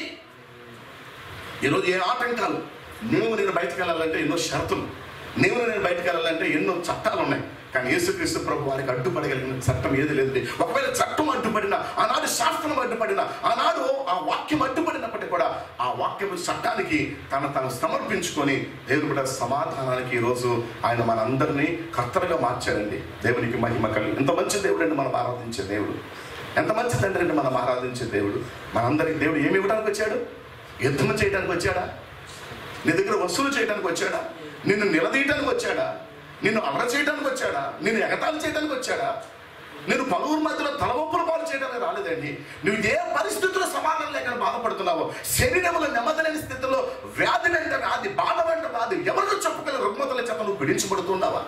ఈరోజు ఏ ఆటంకాలు నువ్వు నేను బయటకు వెళ్ళాలంటే ఎన్నో షరతులు నువ్వు నేను బయటకు వెళ్ళాలంటే ఎన్నో చట్టాలు ఉన్నాయి కానీ యేసుక్రీస్తు ప్రభు వారికి అడ్డుపడగలిగిన చట్టం ఏది లేదు ఒకవేళ చట్టం అడ్డుపడినా ఆనాడు శాస్త్రం అడ్డుపడినా ఆనాడు ఆ వాక్యం అడ్డుపడినప్పటికీ కూడా ఆ వాక్యం చట్టానికి తన తను సమర్పించుకొని దేవుని బిడ్డ సమాధానానికి ఈరోజు ఆయన మనందరినీ కర్తలుగా మార్చారండి దేవునికి మహిమ కలిగి ఎంత మంచి దేవుడు అండి మనం ఆరాధించే దేవుడు ఎంత మంచి తండ్రి అండి మనం ఆరాధించే దేవుడు మనందరికి దేవుడు ఏమి ఇవ్వడానికి వచ్చాడు యుద్ధం చేయడానికి వచ్చాడా నీ దగ్గర వసూలు చేయడానికి వచ్చాడా నిన్ను నిలదీయడానికి వచ్చాడా నిన్ను అమర చేయడానికి వచ్చాడా నిన్ను ఎగతాళి చేయడానికి వచ్చాడా నేను పలువురు మధ్యలో తలవొప్పుల పాలు చేయడానికి రాలేదండి నువ్వు ఏ పరిస్థితుల్లో సమాధానం లేకుండా బాధపడుతున్నావో శరీరంలో నెమ్మదలేని స్థితిలో వ్యాధి వెంట వ్యాధి బాధ వెంట వ్యాధి ఎవరితో చెప్పుకోగల రుగ్మతల చేత నువ్వు పీడించబడుతున్నావా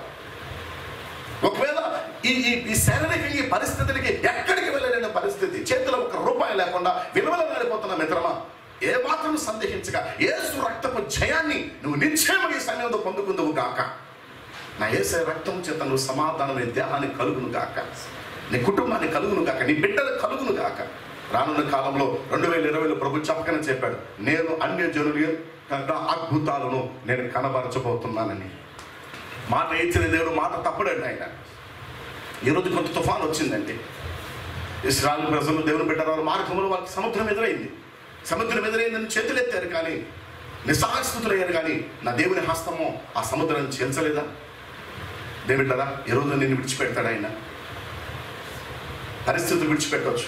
ఒకవేళ ఈ ఈ ఈ శారీరక ఈ పరిస్థితులకి ఎక్కడికి వెళ్ళలేని పరిస్థితి చేతిలో ఒక రూపాయి లేకుండా విలువలడిపోతున్న మిత్రమా ఏ మాత్రం సందేహించగా ఏసు రక్తపు జయాన్ని నువ్వు నిశ్చయముగా ఈ సమయంలో పొందుకుందువు గాక నా ఏసే రక్తం చేత నువ్వు సమాధానం నీ దేహాన్ని కలుగును గాక నీ కుటుంబాన్ని కలుగును గాక నీ బిడ్డలు కలుగును గాక రానున్న కాలంలో రెండు వేల ఇరవైలో ప్రభు చెప్పకనే చెప్పాడు నేను అన్య జనులు కన్నా అద్భుతాలను నేను కనబరచబోతున్నానని మాట ఇచ్చిన దేవుడు మాట తప్పడండి ఆయన ఈరోజు కొంత తుఫాన్ వచ్చిందండి ఇస్రాయల్ ప్రజలు దేవుని బిడ్డల వారి మార్గంలో వాళ్ళకి సముద్రం ఎదురైంది సముద్రం ఎదురైందని చేతులు ఎత్తారు కానీ నిస్సాహస్థితులు అయ్యారు కానీ నా దేవుని హస్తము ఆ సముద్రాన్ని చేల్చలేదా దేవుడిరా ఈరోజు నిన్ను విడిచిపెడతాడు ఆయన పరిస్థితులు విడిచిపెట్టవచ్చు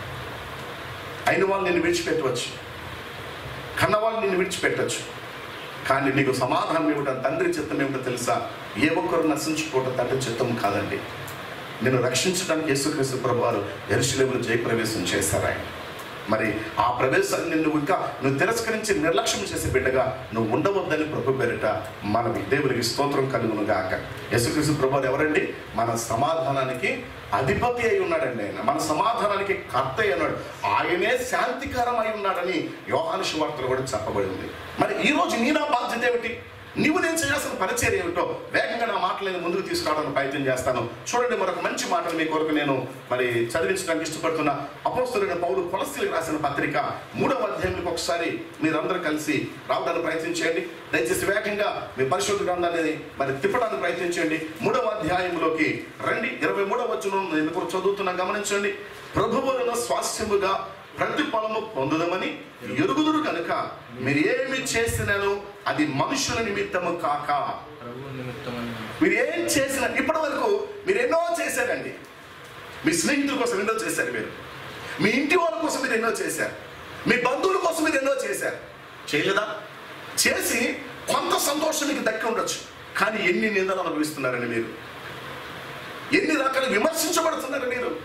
అయిన వాళ్ళు నిన్ను విడిచిపెట్టవచ్చు కన్న వాళ్ళు నిన్ను విడిచిపెట్టవచ్చు కానీ నీకు సమాధానం ఇవ్వడం తండ్రి చిత్తం ఏమిటో తెలుసా ఏ ఒక్కరు నశించుకోవడం తండ్రి చిత్తం కాదండి నిన్ను రక్షించడానికి యేసుక్రీస్తు ప్రభు వారు ఎరుశలేములు జయప్రవేశం చేశారు ఆయన మరి ఆ ప్రవేశాన్ని నిన్ను ఇంకా నువ్వు తిరస్కరించి నిర్లక్ష్యం చేసే బిడ్డగా నువ్వు ఉండవద్దని ప్రభు పేరిట మనవి దేవునికి స్తోత్రం కలుగును గాక యేసుక్రీస్తు ప్రభు వారు ఎవరండి మన సమాధానానికి అధిపతి అయి ఉన్నాడండి ఆయన మన సమాధానానికి కర్త అయి ఉన్నాడు ఆయనే శాంతికరం అయి ఉన్నాడని యోహాను శువార్తలు కూడా చెప్పబడింది మరి ఈ రోజు నీ నా బాధ్యత ఏమిటి నీవు నేను చేయాల్సిన పరిచయం ఏమిటో వేగంగా నా మాటలను ముందుకు తీసుకురావడానికి ప్రయత్నం చేస్తాను చూడండి మరొక మంచి మాటలు మీ కొరకు నేను మరి చదివించడానికి ఇష్టపడుతున్న అపోస్తులైన పౌలు కొలస్తీలకు రాసిన పత్రిక మూడవ అధ్యాయంలోకి ఒకసారి మీరందరూ కలిసి రావడానికి ప్రయత్నం చేయండి దయచేసి వేగంగా మీ పరిశుద్ధ గ్రంథాన్ని మరి తిప్పడానికి ప్రయత్నించండి మూడవ అధ్యాయంలోకి రండి ఇరవై మూడవ వచ్చిన నేను కూడా చదువుతున్నా గమనించండి ప్రభువులను స్వాస్థ్యముగా ప్రతిఫలము పొందుదమని ఎరుగుదురు కనుక మీరు ఏమి చేసినను అది మనుషుల నిమిత్తము కాక ప్రభు నిమిత్తమని మీరు ఏం చేసిన ఇప్పటి వరకు మీరు ఎన్నో చేశారండి మీ స్నేహితుల కోసం ఎన్నో చేశారు మీరు మీ ఇంటి వాళ్ళ కోసం మీరు ఎన్నో చేశారు మీ బంధువుల కోసం మీరు ఎన్నో చేశారు చేయలేదా చేసి కొంత సంతోషం మీకు దక్కి ఉండొచ్చు కానీ ఎన్ని నిందలు అనుభవిస్తున్నారండి మీరు ఎన్ని రకాల విమర్శించబడుతున్నారు మీరు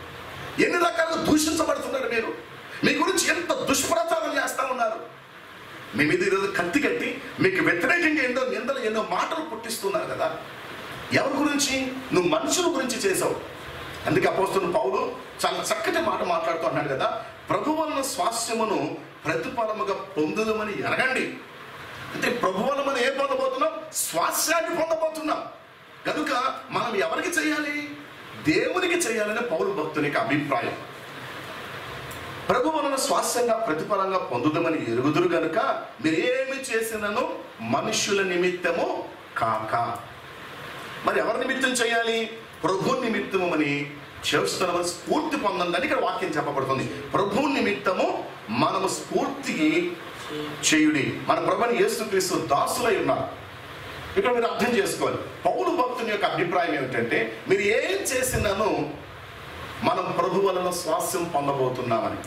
ఎన్ని రకాలుగా దూషించబడుతున్నారు మీరు మీ గురించి ఎంత దుష్ప్రచారం చేస్తా ఉన్నారు మీ మీద ఈరోజు కత్తి కట్టి మీకు వ్యతిరేకంగా ఎన్నో నిందలు ఎన్నో మాటలు పుట్టిస్తున్నారు కదా ఎవరి గురించి నువ్వు మనుషుల గురించి చేసావు అందుకే అపోస్తున్న పౌలు చాలా చక్కటి మాట మాట్లాడుతూ అన్నాడు కదా ప్రభు వలన స్వాస్థ్యమును ప్రతిఫలముగా పొందుదమని ఎరగండి అంటే ప్రభు వల్ల మనం ఏం పొందబోతున్నాం స్వాస్థ్యాన్ని పొందబోతున్నాం కనుక మనం ఎవరికి చేయాలి దేవునికి చేయాలని పౌరు భక్తుని యొక్క అభిప్రాయం ప్రభు వలన స్వాస్థ్యంగా ప్రతిఫలంగా పొందుదమని ఎరుగుదురు గనుక మీరు ఏమి చేసినను మనుష్యుల నిమిత్తము కాక మరి ఎవరి నిమిత్తం చేయాలి ప్రభు నిమిత్తము అని చేస్తున్న స్ఫూర్తి పొందండి అని ఇక్కడ వాక్యం చెప్పబడుతుంది ప్రభు నిమిత్తము మనము స్ఫూర్తికి చేయుడి మన ప్రభుని యేసుక్రీస్తు దాసులై ఉన్నారు ఇక్కడ మీరు అర్థం చేసుకోవాలి పౌలు భక్తుని యొక్క అభిప్రాయం ఏమిటంటే మీరు ఏం చేసినాను మనం ప్రభు వలన స్వాస్థ్యం పొందబోతున్నామని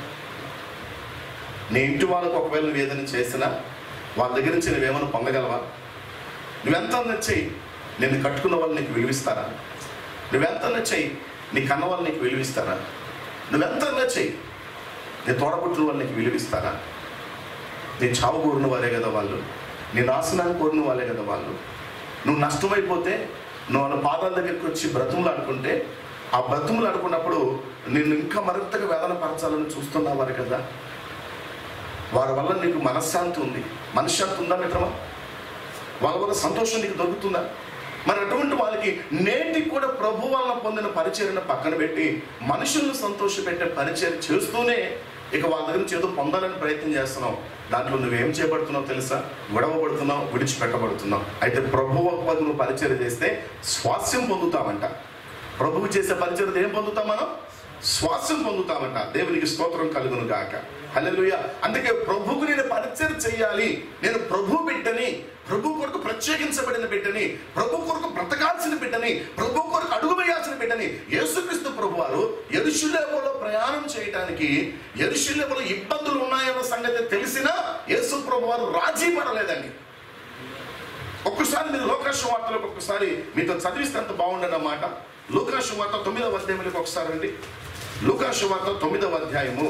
నీ ఇంటి వాళ్ళకు ఒకవేళ నువ్వు ఏదైనా చేసినా వాళ్ళ దగ్గర నుంచి నువ్వేమైనా పొందగలవా నువ్వెంత చెయ్యి నిన్ను కట్టుకున్న వాళ్ళు నీకు విలువిస్తారా నువ్వెంత చెయ్యి నీ కన్న వాళ్ళు నీకు విలువిస్తారా నువ్వెంత చెయ్యి నీ తోడబుట్టిన వాళ్ళు నీకు విలువిస్తారా నీ చావు కోరిన వాళ్ళే కదా వాళ్ళు నీ నాశనాన్ని కోరిన వాళ్ళే కదా వాళ్ళు నువ్వు నష్టమైపోతే నువ్వు వాళ్ళ పాదాల దగ్గరికి వచ్చి బ్రతుములు ఆడుకుంటే ఆ బ్రతుములు ఆడుకున్నప్పుడు నిన్ను ఇంకా మరింతగా వేదన పరచాలని చూస్తున్నావారు కదా వారి వల్ల నీకు మనశ్శాంతి ఉంది మనశ్శాంతి ఉందా మిత్రమా వాళ్ళ వల్ల సంతోషం నీకు దొరుకుతుందా మరి అటువంటి వాళ్ళకి నేటికి కూడా ప్రభు వలన పొందిన పరిచయను పక్కన పెట్టి మనుషులను సంతోషపెట్టే పరిచయం చేస్తూనే ఇక వాళ్ళ దగ్గర నుంచి ఏదో పొందాలని ప్రయత్నం చేస్తున్నావు దాంట్లో నువ్వేం చేయబడుతున్నావు తెలుసా విడవబడుతున్నావు విడిచిపెట్టబడుతున్నావు అయితే ప్రభు ఒక నువ్వు పరిచయం చేస్తే స్వాస్యం పొందుతామంట ప్రభువు చేసే పరిచయం ఏం పొందుతాం మనం స్వాస్యం పొందుతామంట దేవునికి స్తోత్రం కలుగును గాక హల్లెలూయా అందుకే ప్రభుకు నేను పరిచయం చేయాలి నేను ప్రభు బిడ్డని ప్రభు కొరకు ప్రత్యేకించబడిన బిడ్డని ప్రభు కొరకు బ్రతకాల్సిన బిడ్డని ప్రభు కొరకు అడుగు వేయాల్సిన బిడ్డని యేసుక్రీస్తు ప్రభు వారు ఎరుషులేములో ప్రయాణం చేయడానికి ఎరుషులేములో ఇబ్బందులు ఉన్నాయన్న సంగతి తెలిసినా యేసు ప్రభు వారు రాజీ పడలేదండి ఒక్కసారి మీరు లోకాశ వార్తలకు ఒక్కసారి మీతో చదివిస్తే అంత బాగుండదు అన్నమాట లూకాశ వార్త తొమ్మిదవ అధ్యాయంలోకి ఒకసారి అండి లూకాశ వార్త తొమ్మిదవ అధ్యాయము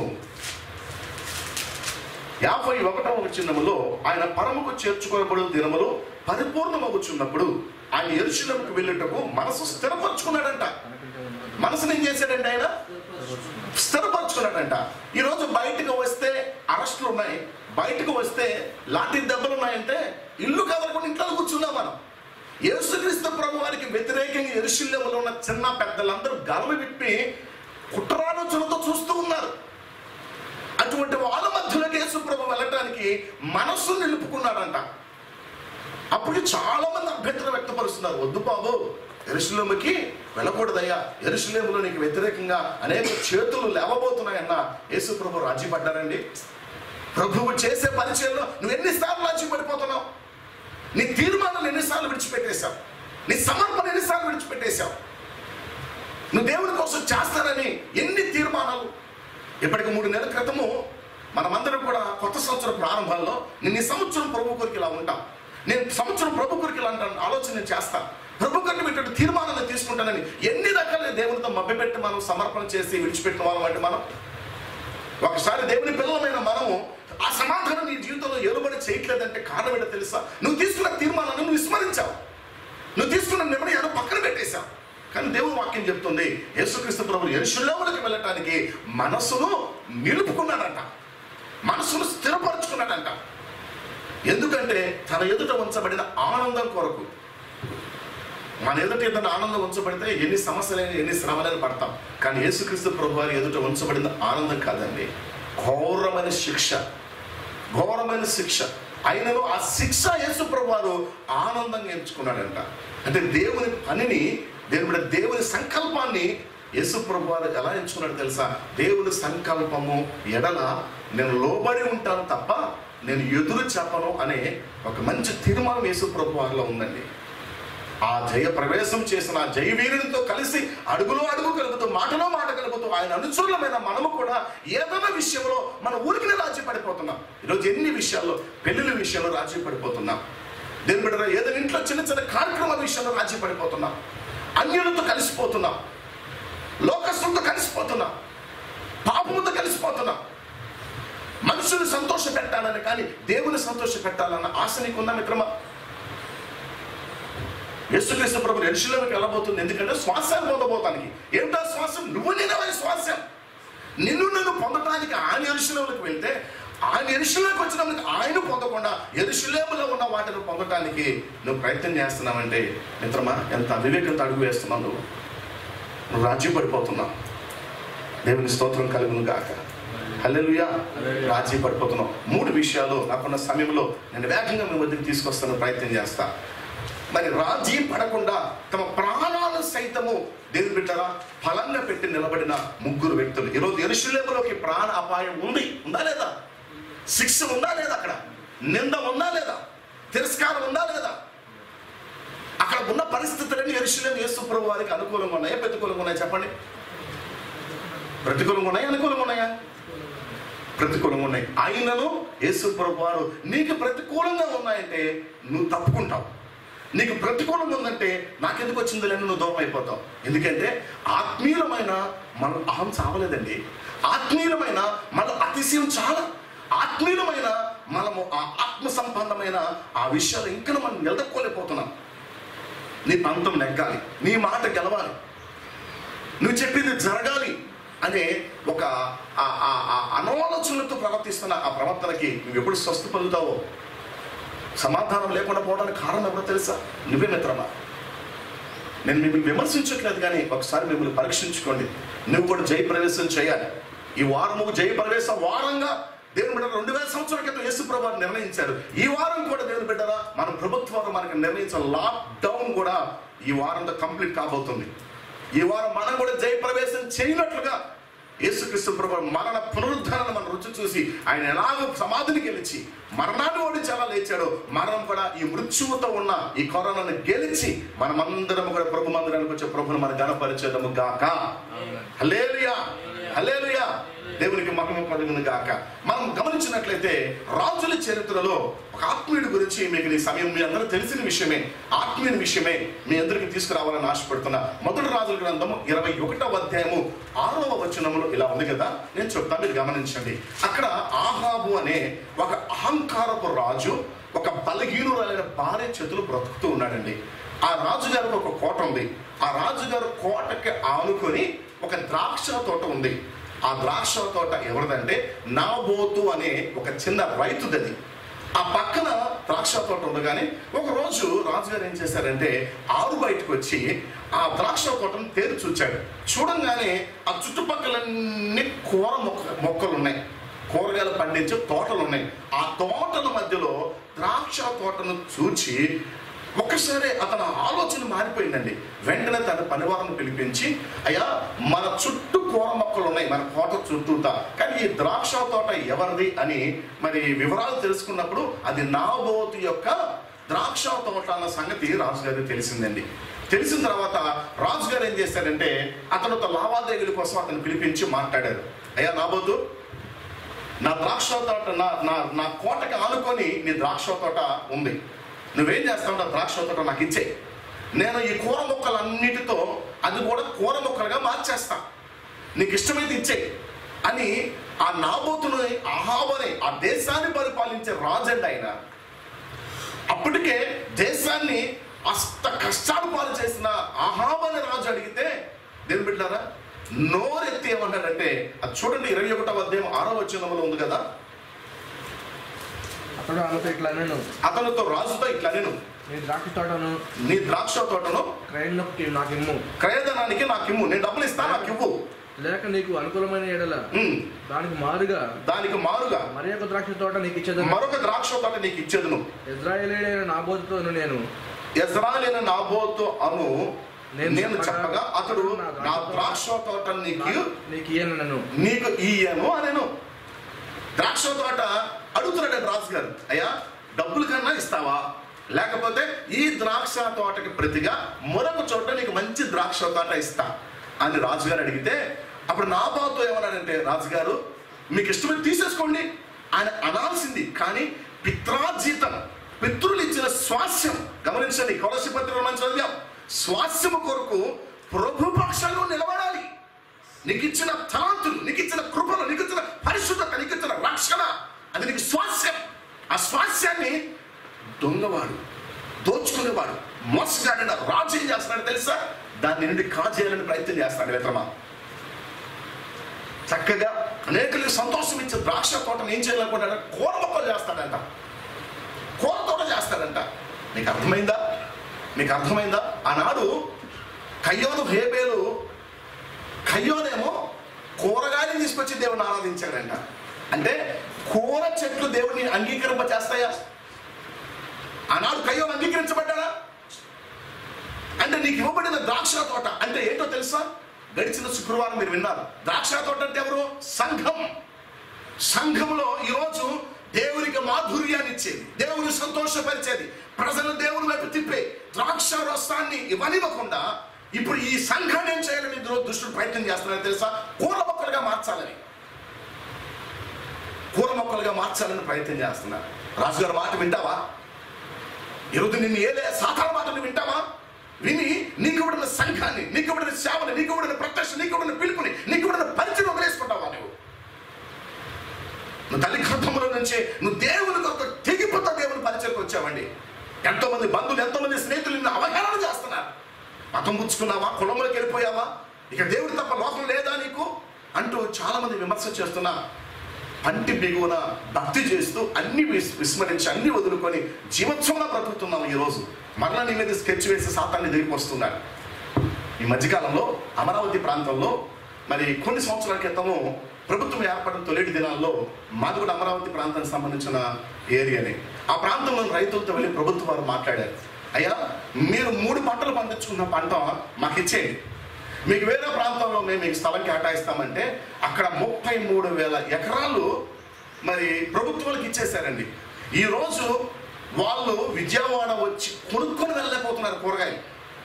యాభై ఒకటవ వచనములో ఆయన పరముకు చేర్చుకోబడిన దినములు పరిపూర్ణమవుచున్నప్పుడు ఆయన ఎరుశలముకు వెళ్ళుటకు మనసు స్థిరపరచుకున్నాడంట మనసుని ఏం చేశాడంట ఆయన స్థిరపరచుకున్నాడంట ఈరోజు బయటకు వస్తే అరెస్టులు ఉన్నాయి బయటకు వస్తే లాఠీ దెబ్బలు ఉన్నాయంటే ఇల్లు కదలకుండా ఇంట్లో కూర్చున్నాం మనం యేసుక్రీస్తు ప్రభు వారికి వ్యతిరేకంగా ఎరుశల్యంలో ఉన్న చిన్న పెద్దలందరూ గలలు విప్పి కుట్రాలోచనతో చూస్తూ ఉన్నారు అటువంటి వాళ్ళ మధ్యలోకి యేసు ప్రభు వెళ్ళటానికి మనస్సు నిలుపుకున్నాడంట అప్పుడు చాలా మంది అభ్యంతరం వ్యక్తపరుస్తున్నారు వద్దు బాబు ఎరుసలేముకి వెళ్ళకూడదయ్యా ఎరుసలేములో నీకు వ్యతిరేకంగా అనేక చేతులు లేవబోతున్నాయన్న యేసు ప్రభు రాజీ పడ్డారండి ప్రభువు చేసే పరిచయంలో నువ్వు ఎన్నిసార్లు రాజీ పడిపోతున్నావు నీ తీర్మానాలు ఎన్నిసార్లు విడిచిపెట్టేశావు నీ సమర్పణ ఎన్నిసార్లు విడిచిపెట్టేశావు నువ్వు దేవుని కోసం చేస్తానని ఎన్ని తీర్మానాలు ఇప్పటికి మూడు నెలల క్రితము మనమందరం కూడా కొత్త సంవత్సరం ప్రారంభంలో నేను ఈ సంవత్సరం ప్రభు కొరికి ఇలా ఉంటాం నేను సంవత్సరం ప్రభు కొరికి ఇలా అంటాను ఆలోచన నేను చేస్తాను ప్రభు కొరికి పెట్టిన తీర్మానాన్ని తీసుకుంటానని ఎన్ని రకాల దేవునితో మభ్యపెట్టి మనం సమర్పణ చేసి విడిచిపెట్టిన వాళ్ళం అంటే మనం ఒకసారి దేవుని పిల్లలమైన మనము ఆ సమాధానం నీ జీవితంలో ఎరుబడి చేయట్లేదంటే కారణం ఏంటో తెలుసా నువ్వు తీసుకున్న తీర్మానాన్ని నువ్వు విస్మరించావు నువ్వు తీసుకున్న నిర్ణయాన్ని పక్కన పెట్టేశావు కానీ దేవుని వాక్యం చెప్తుంది యేసుక్రీస్తు ప్రభు ఎరుశుల్లోకి వెళ్ళటానికి మనసును నిలుపుకున్నాడంట మనసును స్థిరపరచుకున్నాడంట ఎందుకంటే తన ఎదుట ఉంచబడిన ఆనందం కొరకు మన ఎదుట ఏదైనా ఆనందం ఉంచబడితే ఎన్ని సమస్యలైనా ఎన్ని శ్రమలైనా పడతాం కానీ యేసుక్రీస్తు ప్రభు వారి ఎదుట ఉంచబడిన ఆనందం కాదండి ఘోరమైన శిక్ష ఘోరమైన శిక్ష అయినను ఆ శిక్ష యేసు ప్రభు వారు ఆనందంగా ఎంచుకున్నాడంట అంటే దేవుని పనిని దేవుడి దేవుని సంకల్పాన్ని యేసు ప్రభు వారు ఎలా ఎంచుకున్నాడు తెలుసా దేవుని సంకల్పము ఎడల నేను లోబడి ఉంటాను తప్ప నేను ఎదురు చెప్పను అనే ఒక మంచి తీర్మానం యేసు ప్రభు వారిలో ఉందండి ఆ జయ ప్రవేశం చేసిన ఆ జయ వీరునితో కలిసి అడుగులో అడుగు కలుపుతూ మాటలో మాట కలుపుతూ ఆయన అనుచరులమైన మనము కూడా ఏదైనా విషయంలో మన ఊరికి రాజీ పడిపోతున్నాం ఈరోజు ఎన్ని విషయాల్లో పెళ్లిళ్ళ విషయంలో రాజీ పడిపోతున్నాం దేని బిడ్డ ఏదైనా ఇంట్లో చిన్న చిన్న కార్యక్రమాల విషయంలో రాజీ పడిపోతున్నాం అన్యులతో కలిసిపోతున్నాం లోకస్తులతో కలిసిపోతున్నా పాపముతో కలిసిపోతున్నా మనుషులు సంతోష పెట్టాలని కానీ దేవుని సంతోష పెట్టాలన్న ఆశ నీకుందా మిత్రమా యేసుక్రీస్తు ప్రభు ఎరుశులోకి వెళ్ళబోతుంది ఎందుకంటే శ్వాసాన్ని పొందబోతానికి ఏమిటా శ్వాసం నువ్వు నేనవే శ్వాసం నిన్ను నన్ను పొందడానికి ఆయన ఎరుశులోకి వెళ్తే ఆయన ఎరుశులోకి వచ్చినప్పుడు ఆయన పొందకుండా ఎరుశులేములో ఉన్న వాటిని పొందడానికి నువ్వు ప్రయత్నం చేస్తున్నావంటే మిత్రమా ఎంత అవివేకంతో అడుగు వేస్తున్నావు నువ్వు నువ్వు రాజ్యం పడిపోతున్నావు దేవుని స్తోత్రం కలుగును గాక హల్లెలూయా రాజీ పడిపోతున్నాం మూడు విషయాలు నాకున్న సమయంలో నేను వేగంగా మీ వద్దకు తీసుకొస్తాను ప్రయత్నం చేస్తా మరి రాజీ పడకుండా తమ ప్రాణాలు సైతము దేవుని బిడ్డరా ఫలంగా పెట్టి నిలబడిన ముగ్గురు వ్యక్తులు ఈరోజు ఎరుశలేములోకి ప్రాణ అపాయం ఉంది ఉందా లేదా శిక్ష ఉందా లేదా అక్కడ నింద ఉందా లేదా తిరస్కారం ఉందా లేదా అక్కడ ఉన్న పరిస్థితులన్నీ ఎరుశలేము యేసు ప్రభు వారికి అనుకూలంగా ఉన్నాయా ప్రతికూలంగా ఉన్నాయా చెప్పండి ప్రతికూలంగా ఉన్నాయా అనుకూలంగా ఉన్నాయా ప్రతికూలంగా ఉన్నాయి అయినను యేసు ప్రభు వారు నీకు ప్రతికూలంగా ఉన్నాయంటే నువ్వు తప్పుకుంటావు నీకు ప్రతికూలంగా ఉందంటే నాకెందుకు వచ్చింది లేని నువ్వు దూరం అయిపోతావు ఎందుకంటే ఆత్మీయులమైన మన అహం చావలేదండి ఆత్మీయులమైన మన అతిశయం చాలా ఆత్మీయులమైన మనము ఆ ఆత్మ సంబంధమైన ఆ విషయాలు ఇంకా మనం నిలదక్కోలేకపోతున్నాం నీ పంతం నెగ్గాలి నీ మాట గెలవాలి నువ్వు చెప్పింది జరగాలి అనే ఒక ఆ- ఆ- ఆ అనాలోచనలతో ప్రవర్తిస్తున్న ఆ ప్రవర్తనకి నువ్వు ఎప్పుడు స్వస్థ పొందుతావో సమాధానం లేకుండా పోవడానికి కారణం ఎవరో తెలుసా నువ్వే మిత్రమా నేను మిమ్మల్ని విమర్శించట్లేదు కానీ ఒకసారి మిమ్మల్ని పరీక్షించుకోండి నువ్వు కూడా జయ ప్రవేశం చేయాలి ఈ వారము జయ ప్రవేశం వారంగా దేవుని బిడ్డ రెండు వేల సంవత్సరాల క్రితం యేసు ప్రభు నిర్ణయించారు ఈ వారం కూడా దేవుని బిడ్డరా మన ప్రభుత్వం మనకు నిర్ణయించిన లాక్ డౌన్ కూడా ఈ వారంతో కంప్లీట్ కాబోతుంది ఈ వారం మనం కూడా జయ ప్రవేశం చేయనట్లుగా యేసుక్రీస్తు ప్రభు మరణ పునరుద్ధరణ మనం రుచి చూసి ఆయన ఎలాగో సమాధిని గెలిచి మరణాన్ని ఓడించి ఎలా లేచాడో మరణం కూడా ఈ మృత్యువుతో ఉన్న ఈ కరోనాను గెలిచి మనమందరం కూడా ప్రభు మందిరానికి వచ్చే ప్రభుని మన గణపరిచేదము గాక హలేలుయా హలేలుయా దేవునికి మహిమ కలుగును గాక మనం గమనించినట్లయితే రాజుల చరిత్రలో ఒక ఆత్మీయుడి గురించి మీకు ఈ సమయం మీ అందరూ తెలిసిన విషయమే ఆత్మీయుని విషయమే మీ అందరికి తీసుకురావాలని ఆశపడుతున్నా మొదటి రాజుల గ్రంథము ఇరవై ఒకటవ అధ్యాయము ఆరవ వచనములో ఇలా ఉంది కదా నేను చెప్తా మీరు గమనించండి అక్కడ ఆహాబు అనే ఒక అహంకారపు రాజు ఒక బలహీనురాలైన భార్య చేతులు బ్రతుకుతూ ఉన్నాడండి ఆ రాజుగారికి ఒక కోట ఉంది ఆ రాజుగారు కోటకి ఆనుకొని ఒక ద్రాక్ష తోట ఉంది ఆ ద్రాక్ష తోట ఎవరిదంటే నాబోతు అనే ఒక చిన్న రైతుదది ఆ పక్కన ద్రాక్ష తోట ఉండగానే ఒక రోజు రాజుగారు ఏం చేశారంటే ఆరు బయటకు వచ్చి ఆ ద్రాక్ష తోటను తేరు చూచాడు చూడంగానే ఆ చుట్టుపక్కలన్నీ కూర మొక్క మొక్కలు ఉన్నాయి కూరగాయలు పండించే తోటలు ఉన్నాయి ఆ తోటల మధ్యలో ద్రాక్ష తోటను చూచి ఒక్కసారి అతని ఆలోచన మారిపోయిందండి వెంటనే తన పనివారిని పిలిపించి అయ్యా మన చుట్టూ కూర మొక్కలు ఉన్నాయి మన కోట చుట్టూతా కానీ ఈ ద్రాక్ష తోట ఎవరిది అని మరి వివరాలు తెలుసుకున్నప్పుడు అది నాబోతు యొక్క ద్రాక్ష తోట అన్న సంగతి రాజుగారికి తెలిసిందండి తెలిసిన తర్వాత రాజుగారు ఏం చేశారంటే అతనితో లావాదేవీల కోసం అతను పిలిపించి మాట్లాడారు అయ్యా నాబోతు నా ద్రాక్ష తోట నా నా నా కోటకి ఆనుకొని నీ ద్రాక్ష తోట ఉంది నువ్వేం చేస్తావు నా ద్రాక్ష తోట నాకు ఇచ్చే నేను ఈ కూర మొక్కలన్నిటితో అది కూడా కూర మొక్కలుగా మార్చేస్తా నీకు ఇష్టమైతే ఇచ్చే అని ఆ నాబోతును అహాబని ఆ దేశాన్ని పరిపాలించే రాజండి ఆయన అప్పటికే దేశాన్ని అస్త కష్టాలు పాలు చేసిన అహాబని రాజు అడిగితే దేని బిడ్డారా నోరెత్తి ఏమన్నాడంటే అది చూడండి ఇరవై ఒకటో అధ్యాయం ఆరో వచనంలో ఉంది కదా అతడు ఆమెతో ఇట్లా నేను అతనితో రాజుతో ఇట్లా నేను నీ ద్రాక్ష తోటను నీ ద్రాక్ష తోటను క్రయంలోకి నాకు ఇమ్ము క్రయధనానికి నాకు ఇమ్ము నేను డబ్బులు ఇస్తా నాకు ఇవ్వు లేక నీకు అనుకూలమైన ఎడల ఉమ్, దానికి మారుగా దానికి మారుగా మరి ఒక ద్రాక్ష తోట నీకు ఇచ్చేదను మరొక ద్రాక్ష తోట నీకు ఇచ్చేదును ఇజ్రాయేలీడైన నాబోతుతో నేను ఎజ్రాయలైన నాబోతు అను నేను నేను చెప్పగా, చెప్పగా అతడు నా ద్రాక్ష తోట నీకు నీకు ఇయ్యను నన్ను నీకు ఇయ్యను అనెను ద్రాక్ష తోట అడుగుతున్నాడు రాజు గారు అయ్యా డబ్బులు కన్నా ఇస్తావా లేకపోతే ఈ ద్రాక్ష తోటకి ప్రతిగా మరొక చోట నీకు మంచి ద్రాక్ష తోట ఇస్తా అని రాజుగారు అడిగితే అప్పుడు నాబాతో ఏమన్నాడంటే రాజుగారు మీకు ఇష్టమైతే తీసేసుకోండి ఆయన అనాల్సింది కానీ పిత్రాజీతం పితృలు ఇచ్చిన స్వాస్యం గమనించండి కౌలసి పత్రిక మనం చదివాం స్వాస్యము కొరకు ప్రభు పక్షంలో నిలబడాలి నీకు ఇచ్చిన తలాంతులు నీకు ఇచ్చిన కృపలు నీకు ఇచ్చిన పరిశుద్ధత నీకు ఇచ్చిన రక్షణ అది నీకు స్వాస్యం ఆ స్వాస్యాన్ని దొంగవాడు దోచుకునేవాడు మోసగాడిన రాజు ఏం చేస్తున్నాడు తెలుసా దాని నుండి కాజేయాలని ప్రయత్నం చేస్తాడు మిత్రమా చక్కగా అనేకులకు సంతోషం ఇచ్చే ద్రాక్ష తోటను ఏం చేయాలనుకుంటాడు కూర మొక్కలు చేస్తాడంట కూర తోట చేస్తాడంట మీకు అర్థమైందా మీకు అర్థమైందా ఆనాడు కయ్యోను హేబేలు కయ్యోనేమో కూరగాయలు తీసుకొచ్చి దేవుని ఆరాధించాడంట అంటే కూర చెట్లు దేవుడిని అంగీకరింప చేస్తాయా ఆనాడు కయ్యోను అంగీకరించబడ్డాడా అంటే నీకు ఇవ్వబడిన ద్రాక్ష తోట అంటే ఏంటో తెలుసా గడిచిన శుక్రవారం మీరు విన్నారు ద్రాక్ష తోట అంటే ఎవరు సంఘం సంఘంలో ఈరోజు దేవునికి మాధుర్యాన్ని ఇచ్చేది దేవుని సంతోషపరిచేది ప్రజలు దేవుని వైపు తిప్పే ద్రాక్ష రసాన్ని ఇవ్వనివ్వకుండా ఇప్పుడు ఈ సంఘాన్ని ఏం చేయాలని ఇందులో దుష్టుడు ప్రయత్నం చేస్తున్నారని తెలుసా కూర మొక్కలుగా మార్చాలని కూర మొక్కలుగా మార్చాలని ప్రయత్నం చేస్తున్నారు రాజుగారి మాట వింటావా ఈరోజు నిన్ను ఏలే సాధారణ మాటలు వింటావా విని నీకు ఇవ్వడిన సంఘాన్ని నీకు ఇవ్వడిన సేవని నీకు ఇవ్వడిన ప్రత్యక్ష నీకు ఇవ్వడిన పిలుపుని నీకు ఇవ్వడిన పరిచయం వదిలేసుకుంటావా నువ్వు నువ్వు తల్లి గర్భంలో నుంచి నువ్వు దేవుని కొరకు తెగిపోతా దేవుని పరిచయకు వచ్చావండి ఎంతో మంది బంధువులు ఎంతో మంది స్నేహితులు నిన్ను అవహేళన చేస్తున్నారు మతం పుచ్చుకున్నావా కులంలోకి వెళ్ళిపోయావా ఇక దేవుడు తప్ప లోకం లేదా నీకు అంటూ చాలా మంది విమర్శ చేస్తున్నా పంటి బిగువన భక్తి చేస్తూ అన్ని విస్- విస్మరించి అన్ని వదులుకొని జీవోత్సవంగా బ్రతుకుతున్నాం ఈరోజు మరలా నీ మీద స్కెచ్ వేసి సాతాన్ని దిగి వస్తున్నాడు ఈ మధ్యకాలంలో అమరావతి ప్రాంతంలో మరి కొన్ని సంవత్సరాల క్రితము ప్రభుత్వం ఏర్పడిన తొలిటి దినాల్లో మాది కూడా అమరావతి ప్రాంతానికి సంబంధించిన ఏరియానే ఆ ప్రాంతంలో రైతులతో వెళ్ళి ప్రభుత్వం వారు మాట్లాడారు అయ్యా మీరు మూడు పంటలు పండించుకున్న పంట మాకు ఇచ్చేయండి మీకు వేరే ప్రాంతంలో మేము మీకు స్థలం కేటాయిస్తామంటే అక్కడ ముప్పై మూడు వేల ఎకరాలు మరి ప్రభుత్వాలకు ఇచ్చేశారండి ఈరోజు వాళ్ళు విజయవాడ వచ్చి కొనుక్కొని వెళ్ళలేకపోతున్నారు కూరగాయలు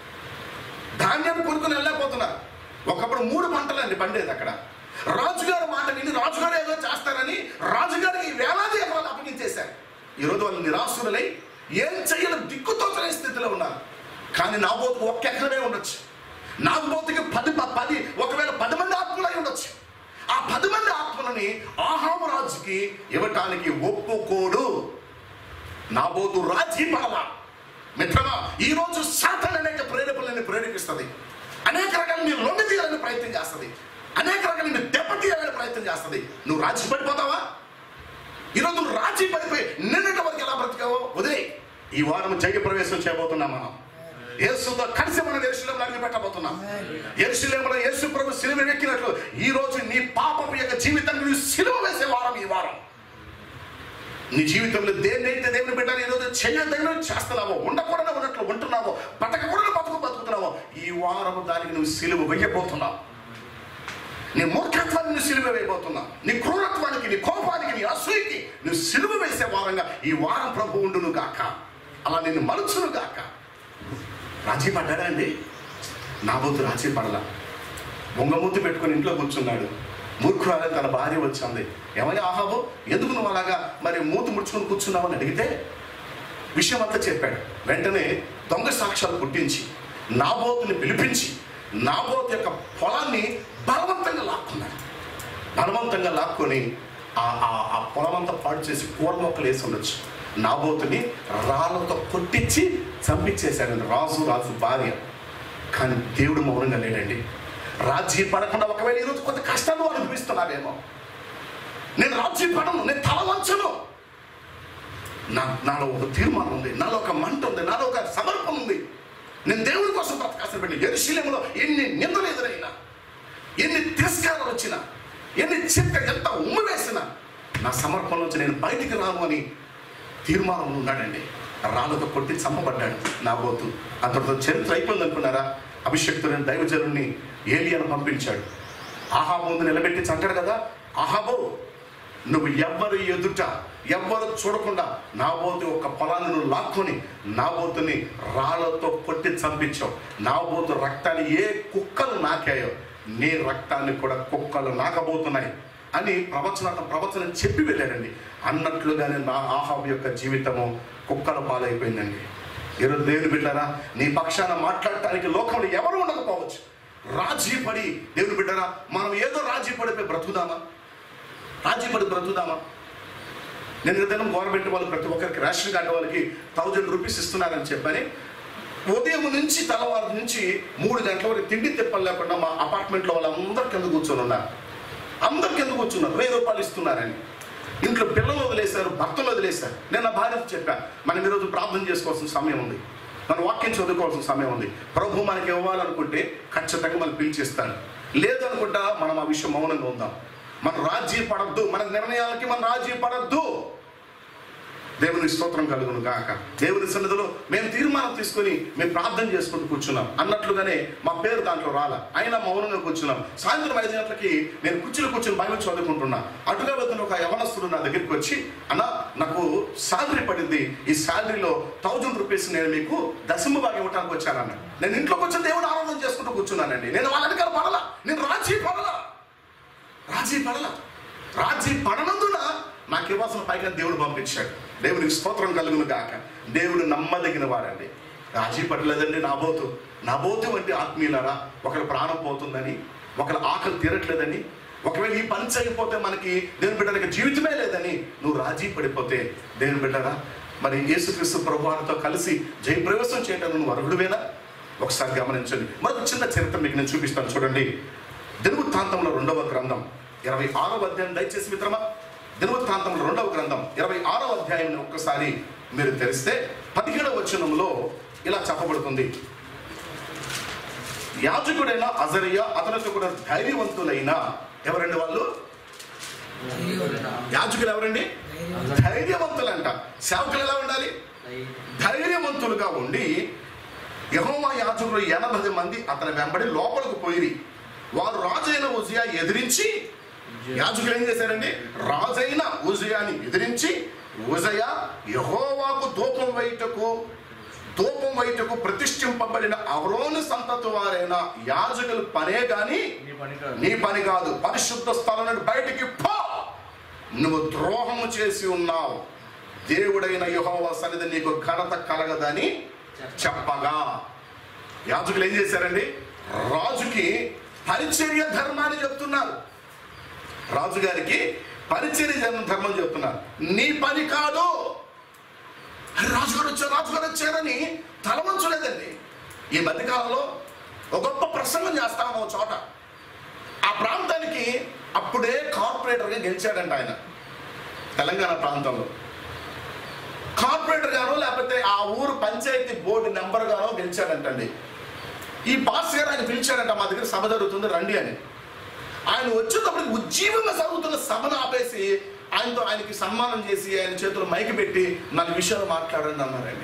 ధాన్యం కొనుక్కొని వెళ్ళలేకపోతున్నారు ఒకప్పుడు మూడు పంటలండి పండేది అక్కడ రాజుగారు మాట విని రాజుగారు ఏదో చేస్తారని రాజుగారికి వేలాది ఎకరాలు అప్పగించేశారు ఈరోజు వాళ్ళు నిరాశులై ఏం చెయ్యడం దిక్కుతోచని స్థితిలో ఉన్నారు కానీ నా బోతుకు ఒక్క ఎకరమే ఉండొచ్చు నా బోతుకి పది పది ఒకవేళ పది మంది ఆత్మలై ఉండొచ్చు ఆ పది మంది ఆత్మలని ఆహాము రాజుకి ఇవ్వటానికి ఒప్పుకోడు నాబోతు రాజీ పడలా మిత్రమా ఈ రోజు సాతాన్ అనేక ప్రేరేపణలను ప్రేరేపిస్తుంది అనేక రకాల నీ లొంగ తీయాలని ప్రయత్నం చేస్తుంది అనేక రకాల నీ దెబ్బతీయాలని ప్రయత్నం చేస్తుంది నువ్వు రాజీ పడిపోతావా ఈరోజు నువ్వు రాజీ పడిపోయి నిన్నటి వరకు ఎలా బ్రతికావో వదిలే ఈ వారం జయ ప్రవేశం చేయబోతున్నాం మనం యేసుతో కలిసి మనం ఎరుశలేంలో అడుగు పెట్టబోతున్నాం ఎరుశలేంలో యేసు ప్రభు సిలువ ఎక్కినట్లు ఈ రోజు నీ పాపపు యొక్క జీవితాన్ని నువ్వు సిలువ వేసే వారం ఈ వారం నీ జీవితంలో దేన్నైతే దేవుని బిడ్డలు ఈరోజు చేయదగిన చేస్తున్నావో ఉండకూడదు ఉన్నట్లు ఉంటున్నావో బతకకూడదు బతుకు బతుకుతున్నావో ఈ వారం దానికి నువ్వు సిలువ వెయ్యబోతున్నావు నీ మూర్ఖత్వాన్ని నువ్వు సిలువ వేయబోతున్నావు నీ క్రూరత్వానికి నీ కోపానికి నీ అసూయకి నువ్వు సిలువ వేసే వారంగా ఈ వారం ప్రభు ఉండును గాక అలా నిన్ను మలుచును గాక రాజీ పడ్డాడా అండి నా బొత్తు రాజీ పడలా బొంగమూతి పెట్టుకొని ఇంట్లో కూర్చున్నాడు మూర్ఖురాలే తన భార్య వచ్చింది ఏమయ్యా ఆహాబు ఎందుకు నువ్వు అలాగా మరి మూతి ముడుచుకొని కూర్చున్నావు అని అడిగితే విషయం అంతా చెప్పాడు వెంటనే దొంగ సాక్ష్యాలు పుట్టించి నాబోతుని పిలిపించి నాబోతు యొక్క పొలాన్ని బలవంతంగా లాక్కున్నాడు బలవంతంగా లాక్కొని ఆ ఆ- ఆ పొలం అంతా పాడు చేసి కూర మొక్కలు వేసి ఉండొచ్చు నాబోతుని రాళ్ళతో కొట్టించి చంపించేశాడు రాజు రాజు భార్య కానీ దేవుడు మౌనంగా లేడండి రాజీ పడకుండా ఒకవేళ ఈరోజు కొంత కష్టాలు అనుభవిస్తున్నావేమో నేను రాజీ పడను నేను తల వంచను నా నాలో ఒక తీర్మానం ఉంది నాలో ఒక మంట ఉంది నాలో ఒక సమర్పణ ఉంది నేను దేవుడి కోసం బ్రతకాల్సిన బిడ్డ ఎరుశీలంలో ఎన్ని నిందలు ఎదురైనా ఎన్ని తిరస్కారాలు వచ్చినా ఎన్ని చిక్క ఎంత ఉమ్ము వేసినా నా సమర్పణ నుంచి నేను బయటికి రాను అని తీర్మానం ఉన్నాడండి రాళ్ళతో కొట్టి చంపబడ్డాడు నా బోతు అంతటితో చరిత్ర అయిపోయింది అనుకున్నారా అభిషక్తుడైన దైవజనుడిని ఏలియాను పంపించాడు ఆహాబు ముందు నిలబెట్టి చంటాడు కదా ఆహాబు నువ్వు ఎవ్వరు ఎదుట ఎవ్వరు చూడకుండా నా బోతు ఒక పొలాన్ని నువ్వు లాక్కొని నా బోతుని రాళ్లతో కొట్టి చంపించావు నా బోతు రక్తాన్ని ఏ కుక్కలు నాకాయో నీ రక్తాన్ని కూడా కుక్కలు నాకబోతున్నాయి అని ప్రవచన ప్రవచనం చెప్పి వెళ్ళాడండి అన్నట్లుగానే నా ఆహాబు యొక్క జీవితము కుక్కల పాలైపోయిందండి ఈరోజు దేవుని బిడ్డారా నీ పక్షాన మాట్లాడటానికి లోకంలో ఎవరు ఉండకపోవచ్చు రాజీ పడి దేవుని బిడ్డరా మనం ఏదో రాజీ పడిపోయి బ్రతుకుదామా రాజీ పడి బ్రతుకుదామా నేను ఏదైనా గవర్నమెంట్ వాళ్ళు ప్రతి ఒక్కరికి రేషన్ కార్డు వాళ్ళకి థౌజండ్ రూపీస్ ఇస్తున్నారని చెప్పని ఉదయం నుంచి తెల్లవారు నుంచి మూడు గంటల వరకు తిండి తిప్పలు లేకుండా మా అపార్ట్మెంట్లో వాళ్ళందరూ కింద కూర్చొని ఉన్నారు అందరు కింద కూర్చున్నారు వెయ్యి రూపాయలు ఇస్తున్నారని ఇంట్లో పిల్లలు వదిలేశారు భర్తలు వదిలేశారు నేను నా భార్యతో చెప్పాను మనం ఈరోజు ప్రార్థన చేసుకోవాల్సిన సమయం ఉంది మనం వాక్యం చదువుకోవాల్సిన సమయం ఉంది ప్రభు మనకి ఇవ్వాలనుకుంటే ఖచ్చితంగా మనం పిలిచిస్తాను లేదనుకుంటా మనం ఆ విషయం మౌనంగా ఉందాం మన రాజీ పడద్దు మన నిర్ణయాలకి మన రాజీ పడద్దు దేవుని స్తోత్రం కలుగును గాక దేవుని సన్నిధిలో మేము తీర్మానం తీసుకొని మేము ప్రార్థన చేసుకుంటూ కూర్చున్నాం అన్నట్లుగానే మా పేరు దాంట్లో రాల అయినా మౌనంగా కూర్చున్నాం సాయంత్రం ఐదు గంటలకి నేను కుర్చీలో కూర్చొని బైబిల్ చదువుకుంటున్నా అటుగా వెళ్తున్న ఒక యవనస్తుడు నా దగ్గరికి వచ్చి అన్న నాకు శాలరీ పడింది ఈ శాలరీలో థౌజండ్ రూపీస్ నేను మీకు దశమ భాగం ఇవ్వడానికి వచ్చానన్న నేను ఇంట్లోకి వచ్చి దేవుడు ఆనందం చేసుకుంటూ కూర్చున్నానండి నేను వాళ్ళ వెనకాల పడలా నేను రాజీ పడలా రాజీ పడల రాజీ పడనందున నాకు ఇవ్వాల్సిన పైగా దేవుడు పంపించాడు దేవునికి స్తోత్రం కలుగును గాక దేవుడు నమ్మదగిన వాడండి రాజీ పడలేదండి నాబోతు నాబోతు వంటి ఆత్మీయులరా ఒకరి ప్రాణం పోతుందని ఒకరి ఆకలి తీరట్లేదని ఒకవేళ ఈ పని చేయకపోతే మనకి దేవుని బిడ్డలకి జీవితమే లేదని నువ్వు రాజీ పడిపోతే దేవుని బిడ్డరా మరి యేసుక్రీస్తు ప్రభువారితో కలిసి జయప్రవేశం చేయటం నువ్వు అర్హుడువేనా ఒకసారి గమనించండి మరొక చిన్న చరిత్ర మీకు నేను చూపిస్తాను చూడండి దినవృత్తాంతంలో రెండవ గ్రంథం ఇరవై ఆరవ అధ్యాయం దయచేసి మిత్రమా దినవృత్తాంతంలో రెండవ గ్రంథం ఇరవై ఆరవ అధ్యాయం ఒక్కసారి మీరు తెరిస్తే పదిహేడవ వచనంలో ఇలా చెప్పబడుతుంది యాజకుడైన అజరియా అతనితో కూడా ధైర్యవంతులైన ఎవరండి వాళ్ళు యాజకులు ఎవరండి ధైర్యవంతులంట సేవకులు ఎలా ఉండాలి ధైర్యవంతులుగా ఉండి యహోమా యాజకులు ఎనభై మంది అతని వెంబడి లోపలికి పోయిరి వారు రాజైన ఉజియా ఎదిరించి యాజకులు ఏం చేశారండి రాజైన ఉజయాని ఎదిరించి ఉజయ యహోవాకు ధూపం వైటకు ధూపం వైటకు ప్రతిష్ఠింపబడిన అవరోని సంతతి వారైన యాజకుల పనే గాని నీ పని కాదు నీ పని కాదు పరిశుద్ధ స్థలం నుండి బయటికి పో నువ్వు ద్రోహము చేసి ఉన్నావు దేవుడైన యెహోవా సన్నిధి నీకు ఘనత కలగదని చెప్పగా యాజకులు ఏం చేశారండి రాజుకి పరిచర్య ధర్మాన్ని చెప్తున్నారు రాజుగారికి పరిచర్య ధర్మం ధర్మం చెప్తున్నారు నీ పని కాదు అరే రాజుగారు వచ్చారు రాజుగారు వచ్చారని తలవంచలేదండి ఈ మధ్యకాలంలో ఒక గొప్ప ప్రసంగం చేస్తాము ఒక చోట ఆ ప్రాంతానికి అప్పుడే కార్పొరేటర్గా గెలిచాడంట ఆయన తెలంగాణ ప్రాంతంలో కార్పొరేటర్ గానో లేకపోతే ఆ ఊరు పంచాయతీ బోర్డు నెంబర్ గానో గెలిచాడంటండి ఈ పాస్ గారు ఆయన పిలిచాడంట మా దగ్గర సభ జరుగుతుంది రండి అని ఆయన వచ్చేటప్పటికి ఉజ్జీవంగా సాగుతున్న సభను ఆపేసి ఆయనతో ఆయనకి సన్మానం చేసి ఆయన చేతులు మైకి పెట్టి నాలుగు విషయాలు మాట్లాడండి అన్నారండి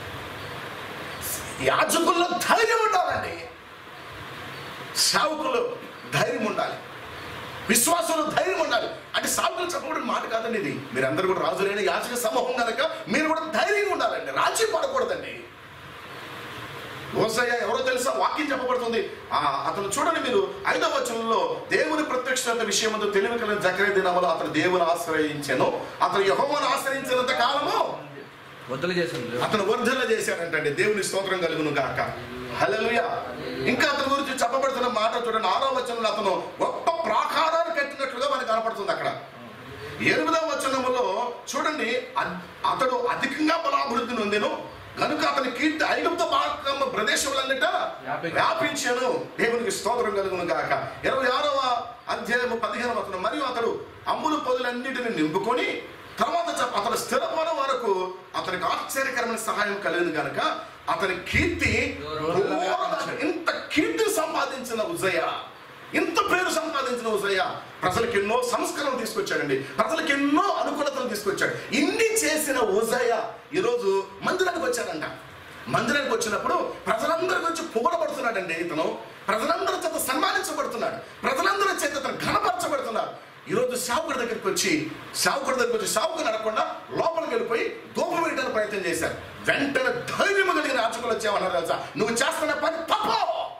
యాజకుల్లో ధైర్యం ఉండాలండి సేవకులు ధైర్యం ఉండాలి విశ్వాసంలో ధైర్యం ఉండాలి అంటే సాగులు చెప్పకూడని మాట కాదండి ఇది మీరందరూ కూడా రాజులైన యాచక సమూహం కనుక మీరు కూడా ధైర్యంగా ఉండాలండి రాజీ పడకూడదండి ఓసయ్య ఎవరో తెలుసా వాక్యం చెప్పబడుతుంది ఆ అతను చూడండి మీరు ఐదవ వచనంలో దేవుని ప్రత్యక్షత విషయమందు తెలివి కలిగిన జకరే దినములో అతను దేవుని ఆశ్రయించాను అతను యహోవను ఆశ్రయించినంత కాలము వద్దలు చేసింది అతను వర్ధన చేశాడంటండి దేవుని స్తోత్రం కలుగును గాక హల్లెలూయా ఇంకా అతని గురించి చెప్పబడుతున్న మాట చూడండి ఆరో వచనంలో అతను గొప్ప ప్రాకారాలు కట్టినట్లుగా మనకు కనపడుతుంది అక్కడ ఎనిమిదవ వచనములో చూడండి అ- అతడు అధికంగా బలాభివృద్ధి నొందెను కనుక అతని కీర్తి ఐగుప్త భాగం ప్రదేశములన్నిట వ్యాపించి- వ్యాపించాను దేవునికి స్తోత్రం కలుగును గాక ఇరవై ఆరవ అధ్యాయము పదిహేను వచనం మరియు అతడు అమ్ములు పొదులన్నిటిని నింపుకొని తర్వాత చెప్ప- అతను స్థిరపడ వరకు అతనికి ఆశ్చర్యకరమైన సహాయం కలిగింది కనుక అతని కీర్తి దూరం- ఇంత కీర్తి సంపాదించిన ఉజయ ఇంత పేరు సంపాదించిన ఉజయ ప్రజలకు ఎన్నో సంస్కరణలు తీసుకొచ్చాడండి ప్రజలకు ఎన్నో అనుకూలతలు తీసుకొచ్చాడు ఇన్ని చేసిన ఉజయ ఈరోజు మందిరానికి వచ్చాడంట మందిరానికి వచ్చినప్పుడు ప్రజలందరి గురించి పొగడబడుతున్నాడండి ఇతను ప్రజలందరి చేత సన్మానించబడుతున్నాడు ప్రజలందరి చేత ఇతను ఘనపరచబడుతున్నాడు ఈరోజు సేవకుడి దగ్గరికి వచ్చి సేవకుడి దగ్గరికి వచ్చి సేవకుని అడగకుండా లోపలికి వెళ్ళిపోయి దూపం వేయడానికి ప్రయత్నం చేశారు వెంటనే ధైర్యం కలిగిన యాచకులు వచ్చామన్నారు తెలుసా నువ్వు చేస్తున్న పని తప్పు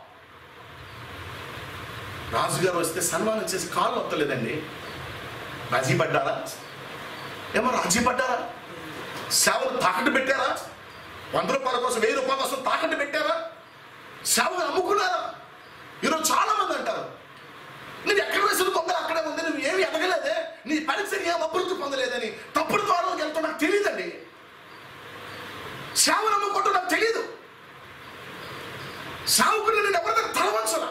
రాజుగారు వస్తే సన్మానం చేసి కాళ్ళు వస్తలేదండి రాజీ పడ్డారా ఏమో రాజీ పడ్డారా సేవలు తాకట్టు పెట్టారా వంద రూపాయల కోసం వెయ్యి రూపాయల కోసం తాకట్టు పెట్టారా సేవలు అమ్ముకున్నారా ఈరోజు నీ పరిచయం ఏం అభివృద్ధి పొందలేదని తప్పుడు ద్వారాలకు వెళ్తా నాకు తెలియదండి సేవ నమ్ముకుంటూ నాకు తెలియదు సావుకుని నేను ఎవరి తలవంచలా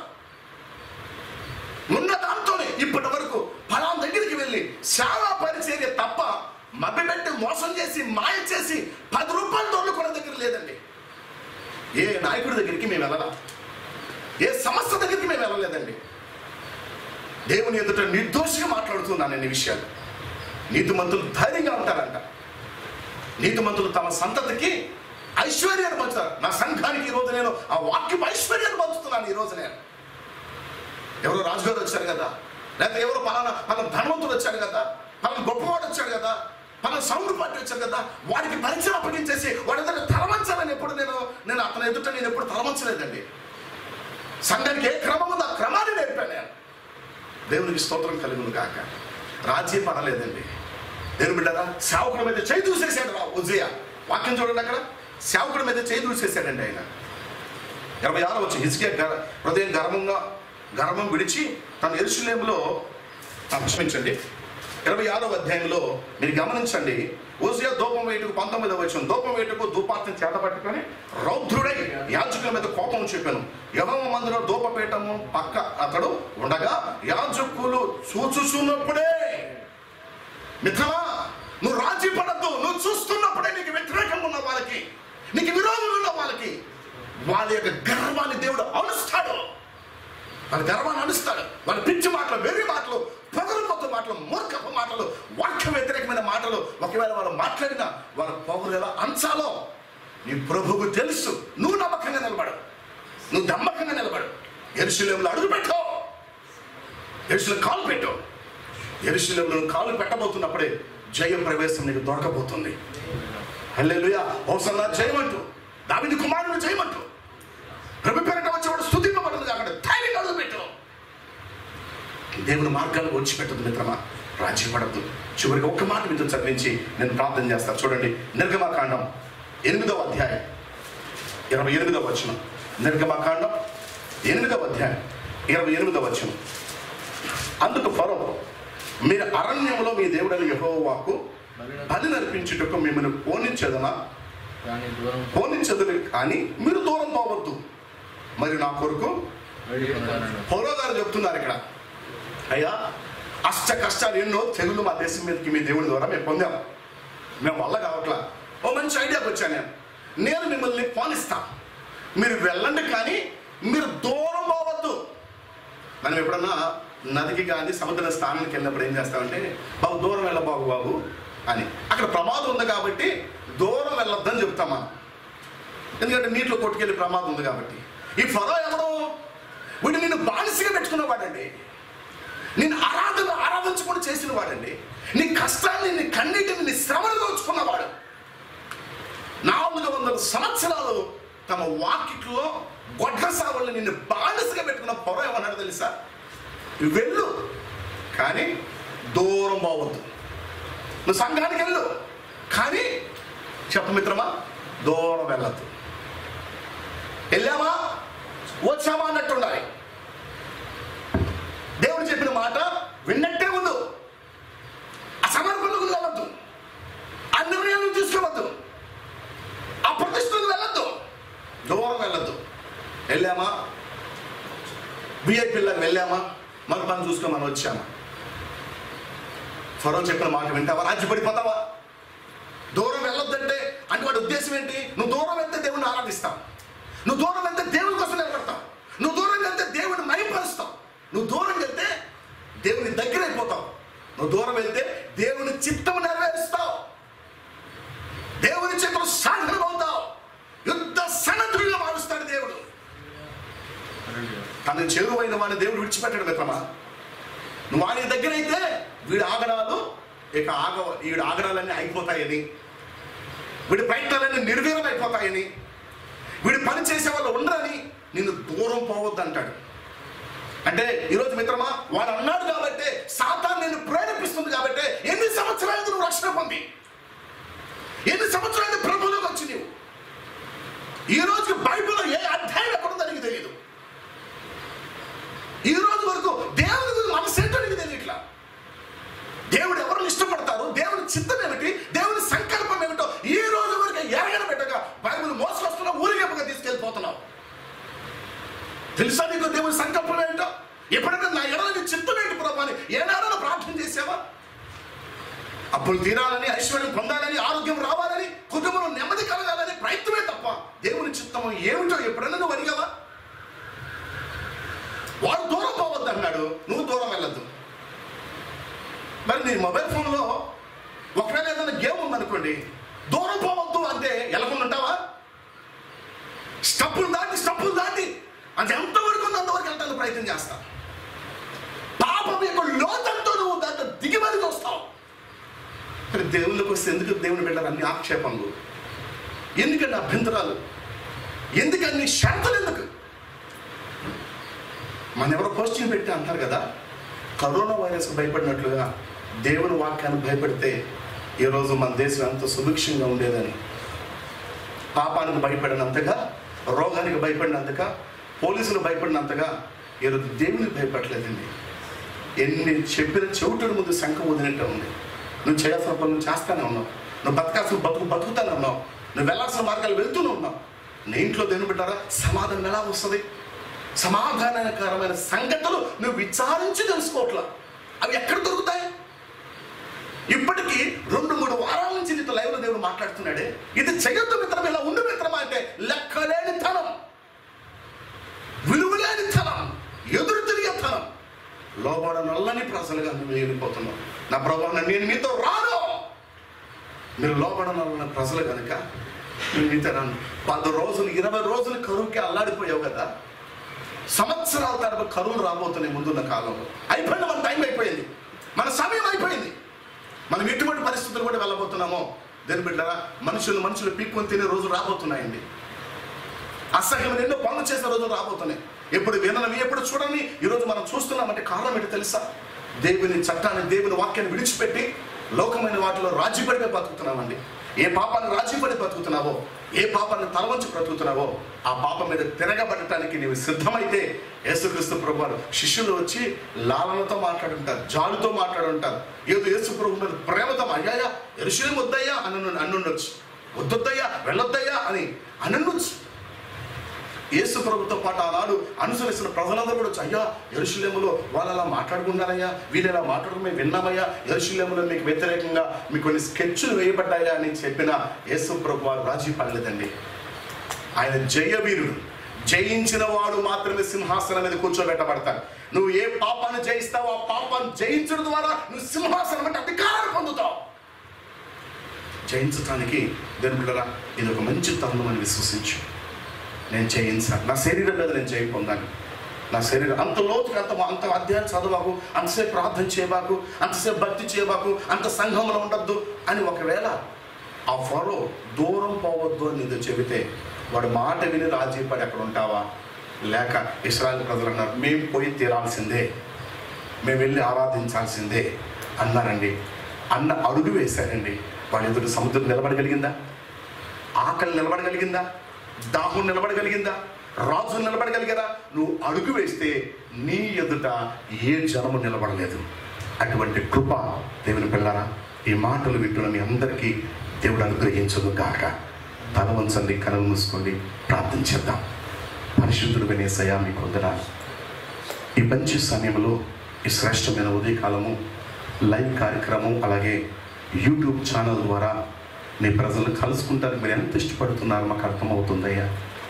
ఉన్న దాంతోనే ఇప్పటి వరకు ఫలాం దగ్గరికి వెళ్ళి సేవా పరిచర్య తప్ప మభ్యపెట్టి మోసం చేసి మాయ చేసి పది రూపాయలు దొరుకున్న దగ్గర లేదండి ఏ నాయకుడి దగ్గరికి మేము వెళ్ళాలా ఏ సంస్థ దగ్గరికి మేము వెళ్ళలేదండి దేవుని ఎదుట నిర్దోషిగా మాట్లాడుతున్నాను అన్ని విషయాలు నీతిమంతులు ధైర్యంగా ఉంటారంట నీతిమంతులు తమ సంతతికి ఐశ్వర్యాన్ని పంచుతారు నా సంఘానికి ఈ రోజు నేను ఆ వాక్యం ఐశ్వర్యాన్ని పంచుతున్నాను ఈ రోజు నేను ఎవరో రాజుగారు వచ్చారు కదా లేకపోతే ఎవరో పలానా పలానా ధనవంతుడు వచ్చాడు కదా పలానా గొప్పవాడు వచ్చాడు కదా పలానా సౌండ్ పార్టీ వచ్చారు కదా వాడికి పరిచయం అప్పగించేసి వాడి ఎదుట తలవంచాలని ఎప్పుడు నేను నేను అతని ఎదుట నేను ఎప్పుడు తలవంచలేదండి సంఘానికి ఏ క్రమం ఉందో ఆ క్రమాన్ని నేర్పాను నేను దేవునికి స్తోత్రం కలుగును కాక రాజీ పడలేదండి దేవుని బిడ్డరా సేవకుడి మీద చేయి దూసేసాడు రా ఉజయ వాక్యం చూడండి అక్కడ సేవకుడి మీద చేయి దూసేసాడండి ఆయన ఇరవై ఆరు వచ్చి హిజ్కియా గర హృదయం గర్వంగా గర్వం విడిచి తన ఎరుసలేములో క్షమించండి ఇరవై ఆరో అధ్యాయంలో మీరు గమనించండి ఓసియా దూపం వేటుకు పంతొమ్మిదవ వచ్చిన దూపం వేటుకు దూపార్తిని చేత పట్టుకొని రౌద్రుడై యాజకుల మీద కోపం చెప్పాను యవమ మందిలో దూపపీఠము పక్క అతడు ఉండగా యాజకులు చూచుచున్నప్పుడే మిత్రమా నువ్వు రాజీ పడద్దు నువ్వు చూస్తున్నప్పుడే నీకు వ్యతిరేకంగా ఉన్న వాళ్ళకి నీకు విరోధులు ఉన్న వాళ్ళకి వాళ్ళ యొక్క గర్వాన్ని దేవుడు అనుస్తాడు వాళ్ళ గర్వాన్ని అనుస్తాడు వాళ్ళ పిచ్చి మాటలు వెర్రి మాటలు పొగరుపోతు మాటలు మూర్ఖపు మాటలు వాక్య వ్యతిరేకమైన మాటలు ఒకవేళ వాళ్ళు మాట్లాడినా వాళ్ళ పొగరు ఎలా అంచాలో నీ ప్రభువుకు తెలుసు నువ్వు నమ్మకంగా నిలబడు నువ్వు నమ్మకంగా నిలబడు ఎరుశలేంలో అడుగు పెట్టు ఎరుశలం కాలు పెట్టు ఎరుశలంలో కాలు పెట్టబోతున్నప్పుడే జయం ప్రవేశం నీకు దొరకబోతుంది హల్లెలూయా హోసన్నా జయమంటూ దావిది కుమారుడు జయమంటూ ప్రభు పేరట వచ్చేవాడు స్థుతింపబడదు కాకుండా ధైర్యంగా అడుగు పెట్టు దేవుని మార్గాలు వచ్చిపెట్టదు మిత్రమా రాజీ పడద్దు చివరికి ఒక్క మాట మీతో చదివించి నేను ప్రార్థన చేస్తాను చూడండి నిర్గమాకాండం ఎనిమిదవ అధ్యాయం ఇరవై ఎనిమిదవ వచనం నిర్గమాకాండం ఎనిమిదవ అధ్యాయం ఇరవై ఎనిమిదవ వచనం అందుకు ఫరో మీరు అరణ్యంలో మీ దేవుడని యెహోవాకు బలి నర్పించుటకు మిమ్మల్ని పోనించదనా కానీ దూరం పోనించదు కానీ మీరు దూరం పోవద్దు మరి నా కొరకు వెళ్ళిపోతానన్నాడు. పౌరో గారు చెప్తున్నారు ఇక్కడ అయ్యా అష్ట కష్టాలు ఎన్నో తెగులు మా దేశం మీదకి మీ దేవుడి ద్వారా మేము పొందాం మేము వల్ల కావట్లా ఓ మంచి ఐడియాకి వచ్చాను నేను నేను మిమ్మల్ని పోనిస్తా మీరు వెళ్ళండి కానీ మీరు దూరం పోవద్దు మనం ఎప్పుడన్నా నదికి కానీ సముద్ర స్థానానికి వెళ్ళినప్పుడు ఏం చేస్తామంటే బాబు దూరం వెళ్ళబాబు బాబు అని అక్కడ ప్రమాదం ఉంది కాబట్టి దూరం వెళ్ళొద్దని చెప్తాం మనం ఎందుకంటే నీటిలో కొట్టుకెళ్ళి ప్రమాదం ఉంది కాబట్టి ఈ ఫరో ఎవడు వీడు నిన్ను బానిసగా పెట్టుకున్నవాడండి నేను ఆరాధన ఆరాధించకుండా చేసిన వాడండి నీ కష్టాన్ని నీ కన్నీటిని నీ శ్రమను దోచుకున్నవాడు నాలుగు వందల సంవత్సరాలు తమ వాకిట్లో గొడ్ల సావుల్ని నిన్ను బానిసగా పెట్టుకున్న పొర ఏమన్నాడు తెలుసా వెళ్ళు కానీ దూరం పోవద్దు నువ్వు సంఘానికి వెళ్ళు కానీ చెప్పు మిత్రమా దూరం వెళ్ళద్దు వెళ్ళామా వచ్చామా అన్నట్టు ఉండాలి దేవుడు చెప్పిన మాట విన్నట్టే ఉండు అసమర్పణకు వెళ్ళద్దు ఆ నిర్ణయాలను తీసుకోవద్దు ఆ ప్రతిష్టకు వెళ్ళద్దు దూరం వెళ్ళద్దు వెళ్ళామా విఐపీలకు వెళ్ళామా మన పని చూసుకొని మనం వచ్చామా ఫరో చెప్పిన మాట వింటావా రాజ్యపడిపోతావా దూరం వెళ్ళొద్దంటే అంటే వాడి ఉద్దేశం ఏంటి నువ్వు దూరం వెళ్తే దేవుని ఆరాధిస్తావు నువ్వు దూరం వెళ్తే దేవుని కోసం నిలబడతావు నువ్వు దూరం వెళ్తే దేవుని మైపరుస్తావు నువ్వు దూరం వెళ్తే దేవుని దగ్గర అయిపోతావు నువ్వు దూరం వెళ్తే దేవుని చిత్తం నెరవేరుస్తావు దేవుని చిత్తం సాధనం అవుతావు యుద్ధ సన్నద్ధుడిగా మారుస్తాడు దేవుడు హల్లెలూయా. తనకు చేరువైన వాడిని దేవుడు విడిచిపెట్టాడు మిత్రమా నువ్వు వాడి దగ్గర అయితే వీడి ఆగడాలు ఇక ఆగ వీడి ఆగడాలన్నీ అయిపోతాయని వీడి ప్రయత్నాలన్నీ నిర్వీర్యం అయిపోతాయని వీడి పని చేసే వాళ్ళు ఉండరని నిన్ను దూరం పోవద్దు అంటాడు అంటే ఈరోజు మిత్రమా వాడు అన్నాడు కాబట్టి సాతాన్ నిన్ను ప్రేరేపిస్తుంది కాబట్టి ఎన్ని సంవత్సరాలు నువ్వు రక్షణ పొంది ఎన్ని సంవత్సరాలు ప్రభులోకి వచ్చి నీవు ఈ రోజు బైబిల్లో ఏ అధ్యాయం ఎక్కడుందో నీకు తెలియదు ఈ రోజు వరకు దేవుని గురించి మనసు ఏంటో నీకు తెలియట్లా దేవుడు వెళ్ళిపోతున్నావు తెలుసా నీకు దేవుని సంకల్పం ఏంటో ఎప్పుడైనా నా ఎడలని చిత్తం ఏంటి ప్రభా అని ఏనాడో ప్రార్థన చేసావా అప్పులు తీరాలని ఐశ్వర్యం పొందాలని ఆరోగ్యం రావాలని కుటుంబంలో నెమ్మది కలగాలని ప్రయత్నమే తప్ప దేవుని చిత్తము ఏమిటో ఎప్పుడైనా నువ్వు అడిగావా వాడు దూరం పోవద్దు అన్నాడు నువ్వు దూరం వెళ్ళొద్దు మరి నీ మొబైల్ ఫోన్లో ఒకవేళ ఏదైనా గేమ్ ఉందనుకోండి దూరం పోవద్దు అంటే ఎలకుండా ఉంటావా స్టప్పులు దాటి స్టప్పులు దాటి అది ఎంతవరకు ఉందో అంతవరకు వెళ్ళడానికి ప్రయత్నం చేస్తా పాపం యొక్క లోతంతో నువ్వు దాంట్లో దిగిమరి చూస్తావు మరి దేవుళ్ళకి వస్తే ఎందుకు దేవుని బిడ్డలు అన్ని ఆక్షేపములు ఎందుకండి అభ్యంతరాలు ఎందుకన్ని షరతులు ఎందుకు మన ఎవరో పోస్టింగ్ పెట్టి అంటారు కదా కరోనా వైరస్ భయపడినట్లుగా దేవుని వాక్యానికి భయపడితే ఈరోజు మన దేశం ఎంతో సుభిక్షంగా ఉండేదని పాపానికి భయపడినంతగా రోగానికి భయపడినంతగా పోలీసులు భయపడినంతగా ఈరోజు దేవునికి భయపడలేదండి ఎన్ని చెప్పిన చెవిటుడి ముందు శంఖ వదిలినట్టు ఉంది నువ్వు చేయాల్సిన పనులు చేస్తానే ఉన్నావు నువ్వు బతకాల్సిన బతుకు బతుకుతానే ఉన్నావు నువ్వు వెళ్ళాల్సిన మార్గాలు వెళ్తూనే ఉన్నావు నీ ఇంట్లో దేవుని పెట్టారా సమాధానం ఎలా వస్తుంది సమాధానకరమైన సంగతులు నువ్వు విచారించి తెలుసుకోవట్లా అవి ఎక్కడ దొరుకుతాయి ఇప్పటికీ రెండు మూడు వారాల నుంచి నీతో లైవ్లో దేవుడు మాట్లాడుతున్నాడే ఇది చెయ్యొద్దు మిత్రం ఇలా ఉండు మిత్రమా అంటే లెక్కలేని ధనం విలువలేని ధనం ఎదురు తిరిగే ధనం లోబడ నల్లని ప్రజలుగా నువ్వు వెళ్ళిపోతున్నావు నా ప్రభావం నేను మీతో రాను మీరు లోబడ నల్లని ప్రజలు కనుక నేను మీతో రాను పది రోజులు ఇరవై రోజులు కరువుకి అల్లాడిపోయావు కదా సంవత్సరాల తరపు కరువులు రాబోతున్నాయి ముందున్న కాలంలో అయిపోయింది మన టైం అయిపోయింది మన సమయం అయిపోయింది మనం ఎటువంటి పరిస్థితులు కూడా వెళ్ళబోతున్నామో దేని బిడ్డరా మనుషులు మనుషులు పీక్కొని తినే రోజులు రాబోతున్నాయండి అసహ్యమైన ఎన్నో పనులు చేసే రోజులు రాబోతున్నాయి ఎప్పుడు వినవి ఎప్పుడు చూడని ఈరోజు మనం చూస్తున్నామంటే కారణం ఏంటి తెలుసా దేవుని చట్టాన్ని దేవుని వాక్యాన్ని విడిచిపెట్టి లోకమైన వాటిలో రాజీపడిపోయి బతుకుతున్నామండి ఏ పాపాన్ని రాజీపడి బతుకుతున్నావో ఏ పాపాన్ని తలవంచి బ్రతుకుతున్నావో ఆ పాపం మీద తిరగబడటానికి నీవు సిద్ధమైతే యేసుక్రీస్తు ప్రభు వారు శిష్యులు వచ్చి లాలనతో మాట్లాడుంటారు జాలుతో మాట్లాడుంటారు ఏదో యేసు ప్రభు మీద ప్రేమతో అయ్యాయా ఎరుషులేం వద్దయ్యా అని అనుండొచ్చు వద్దొద్దయ్యా వెళ్ళొద్దయ్యా అని అనుండొచ్చు యేసు ప్రభుతో పాటు ఆనాడు అనుసరిస్తున్న ప్రజలందరూ కూడా వచ్చి, అయ్యా ఎరుశల్యములో వాళ్ళు అలా మాట్లాడుకున్నారయ్యా వీళ్ళు ఇలా మాట్లాడడం మేము విన్నామయ్యా ఎరుశల్యములో మీకు వ్యతిరేకంగా మీకు కొన్ని స్కెచ్లు వేయబడ్డాయా అని చెప్పిన యేసు ప్రభు వారు రాజీ పడలేదండి ఆయన జయవీరుడు జయించిన వాడు మాత్రమే సింహాసనం మీద కూర్చోబెట్టబడతాడు నువ్వు ఏ పాపాన్ని జయిస్తావో ఆ పాపాన్ని జయించడం ద్వారా నువ్వు సింహాసనం అంటే అధికారాన్ని పొందుతావు జయించటానికి దేవుని బిడ్డరా ఇది ఒక మంచి తరుణం అని విశ్వసించు నేను జయించాను నా శరీరం మీద నేను జయం పొందాను నా శరీరం అంత లోతుకు అంత అంత అధ్యాయం చదవకు అంతసేపు ప్రార్థన చేయబాకు అంతసేపు భక్తి చేయబాకు అంత సంఘంలో ఉండొద్దు అని ఒకవేళ ఆ ఫరో దూరం పోవద్దు అని నీతో చెబితే వాడు మాట విని రాజీ పడి అక్కడ ఉంటావా లేక ఇస్రాయల్ ప్రజలు అన్నారు మేము పోయి తీరాల్సిందే మేము వెళ్ళి ఆరాధించాల్సిందే అన్నారండి అన్న అడుగు వేశారండి వాడి ఎదురు సముద్రం నిలబడగలిగిందా ఆకలి నిలబడగలిగిందా దాహం నిలబడగలిగిందా రాజు నిలబడగలిగారా నువ్వు అడుగు వేస్తే నీ ఎదుట ఏ జనము నిలబడలేదు అటువంటి కృప దేవుని పిల్లరా ఈ మాటలు వింటున్న మీ అందరికీ దేవుడు అనుగ్రహించదు కాక తల వంచండి కనులు మూసుకోండి ప్రార్థన చేద్దాం పరిశుద్ధుడు వినేసయా మీకు వందనాలు ఈ మంచి సమయంలో ఈ శ్రేష్టమైన ఉదయకాలము లైవ్ కార్యక్రమం అలాగే యూట్యూబ్ ఛానల్ ద్వారా మీ ప్రజలను కలుసుకుంటారు మీరు ఎంత ఇష్టపడుతున్నారో మాకు అర్థమవుతుందయ్యా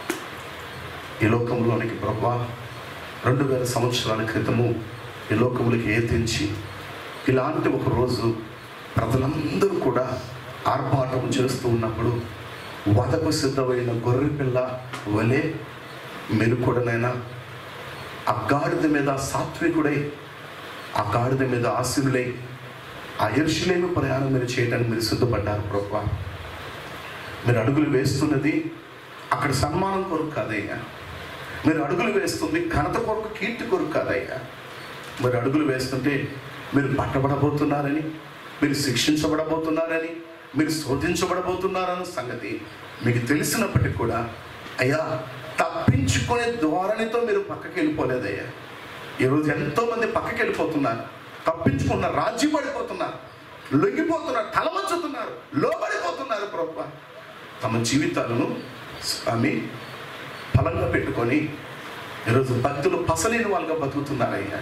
ఈ లోకంలోనికి ప్రభా రెండు వేల సంవత్సరాల క్రితము ఈ లోకములకి ఏతించి ఇలాంటి ఒక రోజు ప్రజలందరూ కూడా ఆర్భాటం చేస్తూ ఉన్నప్పుడు వదకు సిద్ధమైన గొర్రె పిల్ల వలె మీరు కూడానైనా ఆ గాడిద మీద సాత్వికుడై ఆ గాడిద మీద ఆశీనులై ఆ ఎరుషులేమి ప్రయాణం మీరు చేయడానికి మీరు సిద్ధపడ్డారు ప్రభా మీరు అడుగులు వేస్తున్నది అక్కడ సన్మానం కొరకు కాదయ్యా మీరు అడుగులు వేస్తుంది ఘనత కొరకు కీర్తి కొరకు కాదయ్యా మీరు అడుగులు వేస్తుంటే మీరు పట్టబడబోతున్నారని మీరు శిక్షించబడబోతున్నారని మీరు శోధించబడబోతున్నారన్న సంగతి మీకు తెలిసినప్పటికీ కూడా అయ్యా తప్పించుకునే ధోరణితో మీరు పక్కకి వెళ్ళిపోలేదయ్యా ఈరోజు ఎంతోమంది పక్కకి వెళ్ళిపోతున్నారు తప్పించుకున్నారు రాజీ పడిపోతున్నారు లొంగిపోతున్నారు తలమంచుతున్నారు లోబడిపోతున్నారు ప్రభు తమ జీవితాలను స్వామి బలంగా పెట్టుకొని ఈరోజు భక్తులు పసలేని వాళ్ళుగా బతుకుతున్నారయ్యా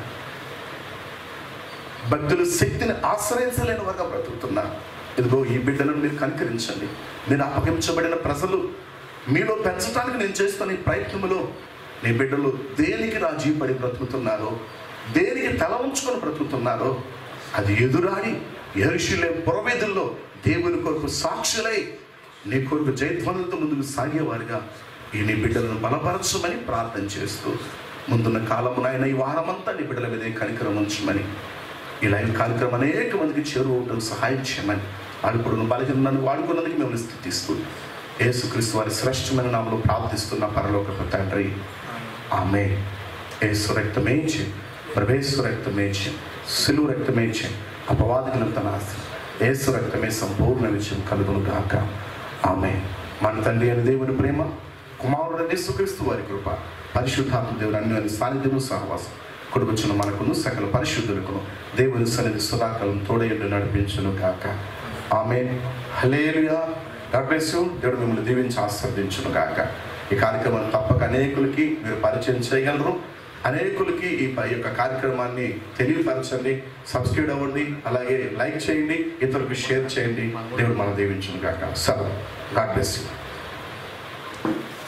భక్తులు శక్తిని ఆశ్రయించలేని వారుగా బ్రతుకుతున్నారు ఇదిగో ఈ బిడ్డలను మీరు కనికరించండి నేను అప్పగించబడిన ప్రజలు మీలో పెంచడానికి నేను చేస్తున్న ఈ ప్రయత్నములో నీ బిడ్డలు దేనికి రాజీ పడి బ్రతుకుతున్నారో దేనికి తల ఉంచుకొని బ్రతుకుతున్నారో అది ఎదురాడి ఎరుషులే పురవేదుల్లో దేవుని కొరకు సాక్షులై నీ కొరకు జయధ్వనులతో ముందుకు సాగేవారుగా ఈ నీ బిడ్డలను బలపరచమని ప్రార్థన చేస్తూ ముందున్న కాలమున ఆయన ఈ వారమంతా నీ బిడ్డల మీద కనికరం ఉంచమని ఈ లైవ్ కార్యక్రమం అనేక మందికి చేరువటం సహాయం చేయమని అడుపుడును బలహీనను వాడుకున్నందుకు మిమ్మల్ని స్థుతిస్తూ యేసుక్రీస్తు వారి శ్రేష్టమైన నామలో ప్రార్థిస్తున్న పరలోకపు తండ్రి ఆమె ఏసు రక్తమేంచి ప్రవేశు రక్తమేంచి సిలువు రక్తమేంచి అపవాదికులను తన ఆస్తి ఏసు రక్తమే సంపూర్ణ విజయం కలుగును గాక ఆమె మన తండ్రి అని దేవుని ప్రేమ కుమారుడు యేసుక్రీస్తు వారి కృప పరిశుద్ధాత్మ దేవుని అన్ని సాన్నిధ్యము సహవాసం కొడుకుచున్న మనకును సకల పరిశుద్ధులకును దేవుని సన్నిధి సుధాకరం తోడయండి నడిపించును కాక ఆమె హలేలుయా గాడ్ బ్లెస్ యూ దేవుడు మిమ్మల్ని దీవించి ఆస్వాదించును కాక ఈ కార్యక్రమం తప్పక అనేకులకి మీరు పరిచయం చేయగలరు అనేకులకి ఈ ప- ఈ యొక్క కార్యక్రమాన్ని తెలియపరచండి సబ్స్క్రైబ్ అవ్వండి అలాగే లైక్ చేయండి ఇతరులకు షేర్ చేయండి దేవుడు మనం దీవించును కాక సరే గాడ్ బ్లెస్ యూ